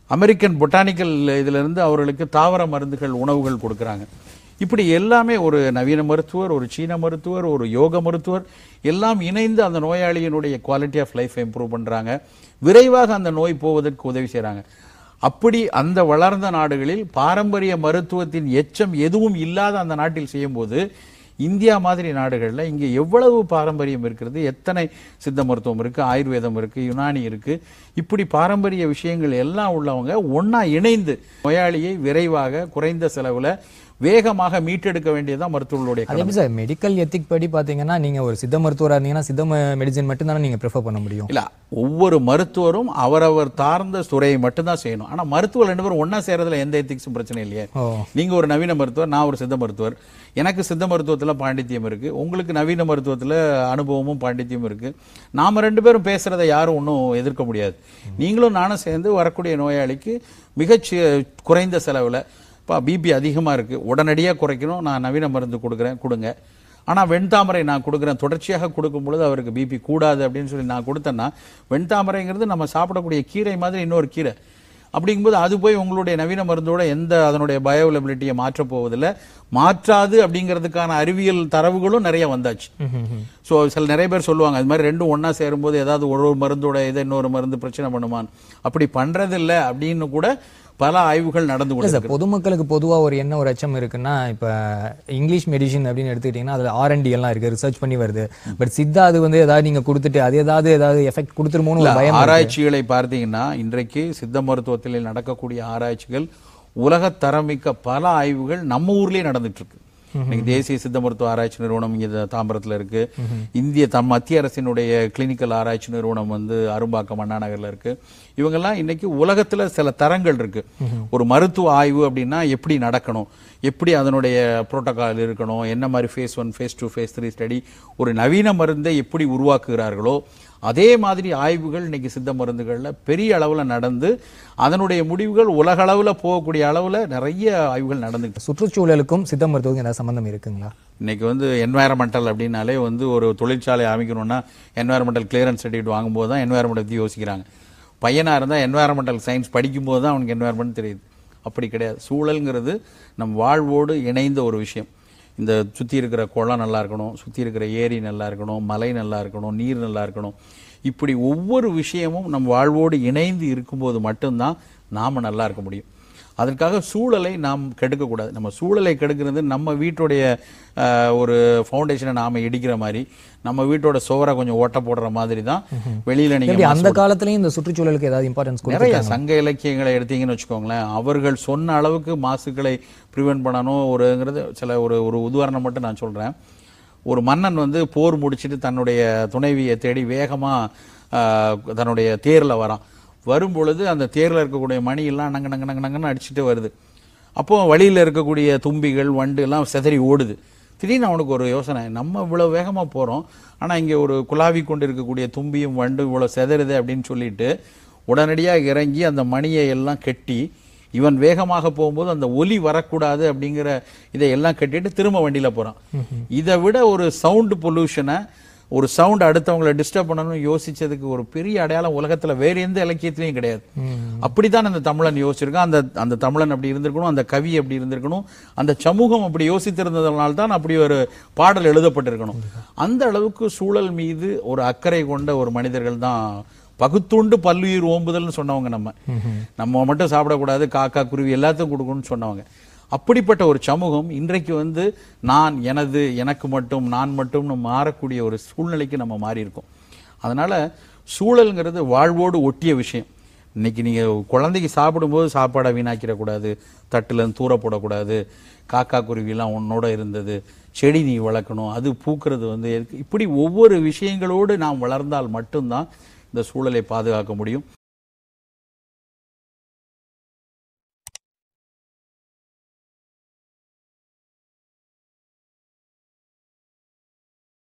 அமெரிக்கன் பொட்டானிக்கல் இதுல இருந்து அவர்களுக்கு தாவர மருந்துகள் உணவுகள் கொடுக்குறாங்க இப்படி எல்லாமே ஒரு நவீன மருத்துவர் ஒரு சீன மருத்துவர் ஒரு யோக மருத்துவர் எல்லாம் இணைந்து அந்த நோயாளியினுடைய குவாலிட்டி ஆஃப் லைஃப் இம்ப்ரூவ் பண்றாங்க விரைவாக அந்த நோய் போவதற்கு உதவி செய்றாங்க அப்படி அந்த வளர்ந்த நாடுகளில் பாரம்பரிய மருத்துவத்தின் எச்சம் எதுவும் இல்லாத அந்த நாட்டில் செய்யும்போது இந்தியா மாதிரி நாடுகளில் இங்கே எவ்வளவு பாரம்பரியம் இருக்கிறது எத்தனை சித்த மருத்துவம் இருக்கு ஆயுர்வேதம் இருக்கு யுனானி இருக்கு இப்படி பாரம்பரிய விஷயங்கள் எல்லாம் உள்ளவங்க ஒண்ணா இணைந்து நோயாளியை விரைவாக குறைந்த செலவுல வேகமாக மீட்டெடுக்க வேண்டியதுதான் மருத்துவர்களுடைய அதே எப்படி சார் மெடிக்கல் எத்திக் படி பாத்தீங்கன்னா நீங்க ஒரு சித்த மருத்துவரா இருந்தீங்கன்னா சித்த மெடிசன் மட்டும் தானே நீங்க ப்ரிஃபர் பண்ண முடியும் இல்ல ஒவ்வொரு மருத்துவரும் அவரவர் சார்ந்த துறையை மட்டும்தான் செய்யணும் ஆனா மருத்துவர் ரெண்டு பேரும் ஒண்ணா சேரதுல எந்த எத்திக்ஸும் பிரச்சனை இல்லையே ஓ நீங்க ஒரு நவீன மருத்துவர் நான் ஒரு சித்த மருத்துவர் எனக்கு சித்த மருத்துவத்துல பாண்டித்தியம் இருக்கு உங்களுக்கு நவீன மருத்துவத்துல அனுபவமும் பாண்டித்தியம் இருக்கு நாம ரெண்டு பேரும் பேசுறதை யாரும் ஒன்றும் எதிர்க்க முடியாது நீங்களும் நானும் சேர்ந்து வரக்கூடிய நோயாளிக்கு மிகச் சி- குறைந்த செலவுல இப்போ பிபி அதிகமா இருக்கு உடனடியாக குறைக்கணும் நான் நவீன மருந்து கொடுக்குறேன் கொடுங்க ஆனா வெண்தாமரை நான் கொடுக்குறேன் தொடர்ச்சியாக கொடுக்கும் பொழுது அவருக்கு பிபி கூடாது அப்படின்னு சொல்லி நான் கொடுத்தேன்னா வெண்தாமரைங்கிறது நம்ம சாப்பிடக்கூடிய கீரை மாதிரி இன்னொரு கீரை அப்படிங்கும்போது அது போய் உங்களுடைய நவீன மருந்தோட எந்த அதனுடைய பயோலபிலிட்டியை மாற்றப் போவதில்லை மாற்றாது அப்படிங்கிறதுக்கான அறிவியல் தரவுகளும் நிறைய வந்தாச்சு ஸோ சில நிறைய பேர் சொல்லுவாங்க அது மாதிரி ரெண்டும் ஒண்ணா சேரும்போது ஏதாவது ஒரு ஒரு மருந்தோட இதை இன்னொரு மருந்து பிரச்சனை பண்ணுமான் அப்படி பண்றதில்லை அப்படின்னு கூட பல ஆய்வுகள் நடந்து இல்ல கொண்டு சார் பொதுமக்களுக்கு பொதுவா ஒரு என்ன ஒரு அச்சம் இருக்குன்னா இப்ப இங்கிலீஷ் மெடிசின் அப்படின்னு எடுத்துக்கிட்டீங்கன்னா அதுல ஆர்என்டி எல்லாம் இருக்கு ரிசர்ச் பண்ணி வருது பட் சித்தா அது வந்து ஏதாவது நீங்க கொடுத்துட்டு அது ஏதாவது ஏதாவது எஃபெக்ட் கொடுத்துருமோன்னு ஒரு பயம் இருக்கு. ஆராய்ச்சிகளை பார்த்தீங்கன்னா இன்றைக்கு சித்த மருத்துவத்தில் நடக்கக்கூடிய ஆராய்ச்சிகள் உலகத் தரமிக்க பல ஆய்வுகள் நம்ம ஊர்லயே நடந்துட்டு இருக்கு இன்னைக்கு தேசிய சித்த மருத்துவ ஆராய்ச்சி நிறுவனம் இங்க தாம்பரத்துல இருக்கு இந்திய தம் மத்திய அரசினுடைய கிளினிக்கல் ஆராய்ச்சி நிறுவனம் வந்து அரும்பாக்கம் அண்ணா நகர்ல இருக்கு இவங்கெல்லாம் இன்னைக்கு உலகத்துல சில தரங்கள் இருக்கு ஒரு மருத்துவ ஆய்வு அப்படின்னா எப்படி நடக்கணும் எப்படி அதனுடைய புரோட்டோகால் இருக்கணும் என்ன மாதிரி phase one phase two phase three study ஒரு நவீன மருந்தை எப்படி உருவாக்குகிறார்களோ அதே மாதிரி ஆய்வுகள் இன்னைக்கு சித்த மருந்துகள்ல பெரிய அளவுல நடந்து அதனுடைய முடிவுகள் உலக அளவுல போகக்கூடிய அளவுல நிறைய ஆய்வுகள் நடந்துட்டு சுற்றுச்சூழலுக்கும் சித்த மருத்துவத்துக்கும் ஏதாவது சம்பந்தம் இருக்குங்களா இன்னைக்கு வந்து என்வாயரமெண்டல் அப்படின்னாலே வந்து ஒரு தொழிற்சாலை அமைக்கணும்னா என்வாயரமெண்டல் கிளியரன்ஸ் சர்டிஃபிகேட் வாங்கும்போது தான் என்வாயரமெண்ட் பற்றி யோசிக்கிறாங்க பையனா இருந்தா என்வாயரமெண்டல் சயின்ஸ் படிக்கும்போது தான் அவனுக்கு என்வாயரமெண்ட் தெரியுது அப்படி கிடையாது சூழல்ங்கிறது நம் வாழ்வோடு இணைந்த ஒரு விஷயம் இந்த சுற்றி இருக்கிற குளம் நல்லா இருக்கணும் சுற்றி இருக்கிற ஏரி நல்லா இருக்கணும் மலை நல்லா இருக்கணும் நீர் நல்லா இருக்கணும் இப்படி ஒவ்வொரு விஷயமும் நம் வாழ்வோடு இணைந்து இருக்கும்போது மட்டும்தான் நாம நல்லா இருக்க முடியும் அதற்காக சூழலை நாம் கெடுக்கக்கூடாது நம்ம சூழலை கெடுக்கிறது நம்ம வீட்டுடைய ஆஹ், ஒரு ஃபவுண்டேஷனை நாம இடிக்கிற மாதிரி நம்ம வீட்டோட சுவரை கொஞ்சம் ஓட்ட போடுற மாதிரி தான் வெளியில நீங்க எப்படி அந்த காலத்துலயும் இந்த சுற்றுச்சூழலுக்கு ஏதாவது இம்பார்ட்டன்ஸ் கொடுத்து நிறைய சங்க இலக்கியங்களை எடுத்தீங்கன்னு வச்சுக்கோங்களேன் அவர்கள் சொன்ன அளவுக்கு மாசுக்களை ப்ரிவென்ட் பண்ணணும் ஒருங்கிறது சில ஒரு ஒரு உதாரணம் மட்டும் நான் சொல்றேன் ஒரு மன்னன் வந்து போர் முடிச்சிட்டு தன்னுடைய துணைவியை தேடி வேகமா ஆஹ், தன்னுடைய தேர்ல வரான் வரும் பொழுது அந்த தேர்ல இருக்கக்கூடிய மணி எல்லாம் நங்க நங்க நங்க நங்கன்னு அடிச்சுட்டு வருது அப்போ வழியில இருக்கக்கூடிய தும்பிகள் வண்டு எல்லாம் சிதறி ஓடுது திடீர்னு அவனுக்கு ஒரு யோசனை நம்ம இவ்வளவு வேகமா போறோம் ஆனா இங்க ஒரு குலாவி கொண்டு இருக்கக்கூடிய தும்பியும் வண்டு இவ்வளவு செதறுது அப்படின்னு சொல்லிட்டு உடனடியாக இறங்கி அந்த மணியை எல்லாம் கெட்டி இவன் வேகமாக போகும்போது அந்த ஒலி வரக்கூடாது அப்படிங்கிற இதை எல்லாம் கட்டிட்டு திரும்ப வண்டியில போறான் இதை விட ஒரு சவுண்ட் பொல்யூஷனை ஒரு சவுண்ட் அடுத்தவங்களை டிஸ்டர்ப் பண்ணணும்னு யோசிச்சதுக்கு ஒரு பெரிய அடையாளம் உலகத்துல வேற எந்த இலக்கியத்திலையும் கிடையாது அப்படித்தான் அந்த தமிழன் யோசிச்சிருக்கான் அந்த அந்த தமிழன் அப்படி இருந்திருக்கணும் அந்த கவி அப்படி இருந்திருக்கணும் அந்த சமூகம் அப்படி யோசித்திருந்ததனால தான் அப்படி ஒரு பாடல் எழுதப்பட்டிருக்கணும் அந்த அளவுக்கு சூழல் மீது ஒரு அக்கறை கொண்ட ஒரு மனிதர்கள் தான் பகுத்துண்டு பல்லுயிர் ஓம்புதல்னு சொன்னவங்க நம்ம நம்ம மட்டும் சாப்பிடக்கூடாது காக்கா குருவி எல்லாத்துக்கும் கொடுக்கணும்னு சொன்னவங்க அப்படிப்பட்ட ஒரு சமூகம் இன்றைக்கு வந்து நான் எனது எனக்கு மட்டும் நான் மட்டும்னு மாறக்கூடிய ஒரு சூழ்நிலைக்கு நம்ம மாறி இருக்கோம் அதனால சூழல்ங்கிறது வாழ்வோடு ஒட்டிய விஷயம் இன்னைக்கு நீங்க குழந்தைக்கு சாப்பிடும்போது சாப்பாடை வீணாக்கிடக்கூடாது தட்டுல இருந்து தூர போடக்கூடாது காக்கா குருவிலாம் உன்னோட இருந்தது செடி நீ வளர்க்கணும் அது பூக்கிறது வந்து எதுக்கு? இப்படி ஒவ்வொரு விஷயங்களோடு நாம் வளர்ந்தால் மட்டும்தான் இந்த சூழலை பாதுகாக்க முடியும்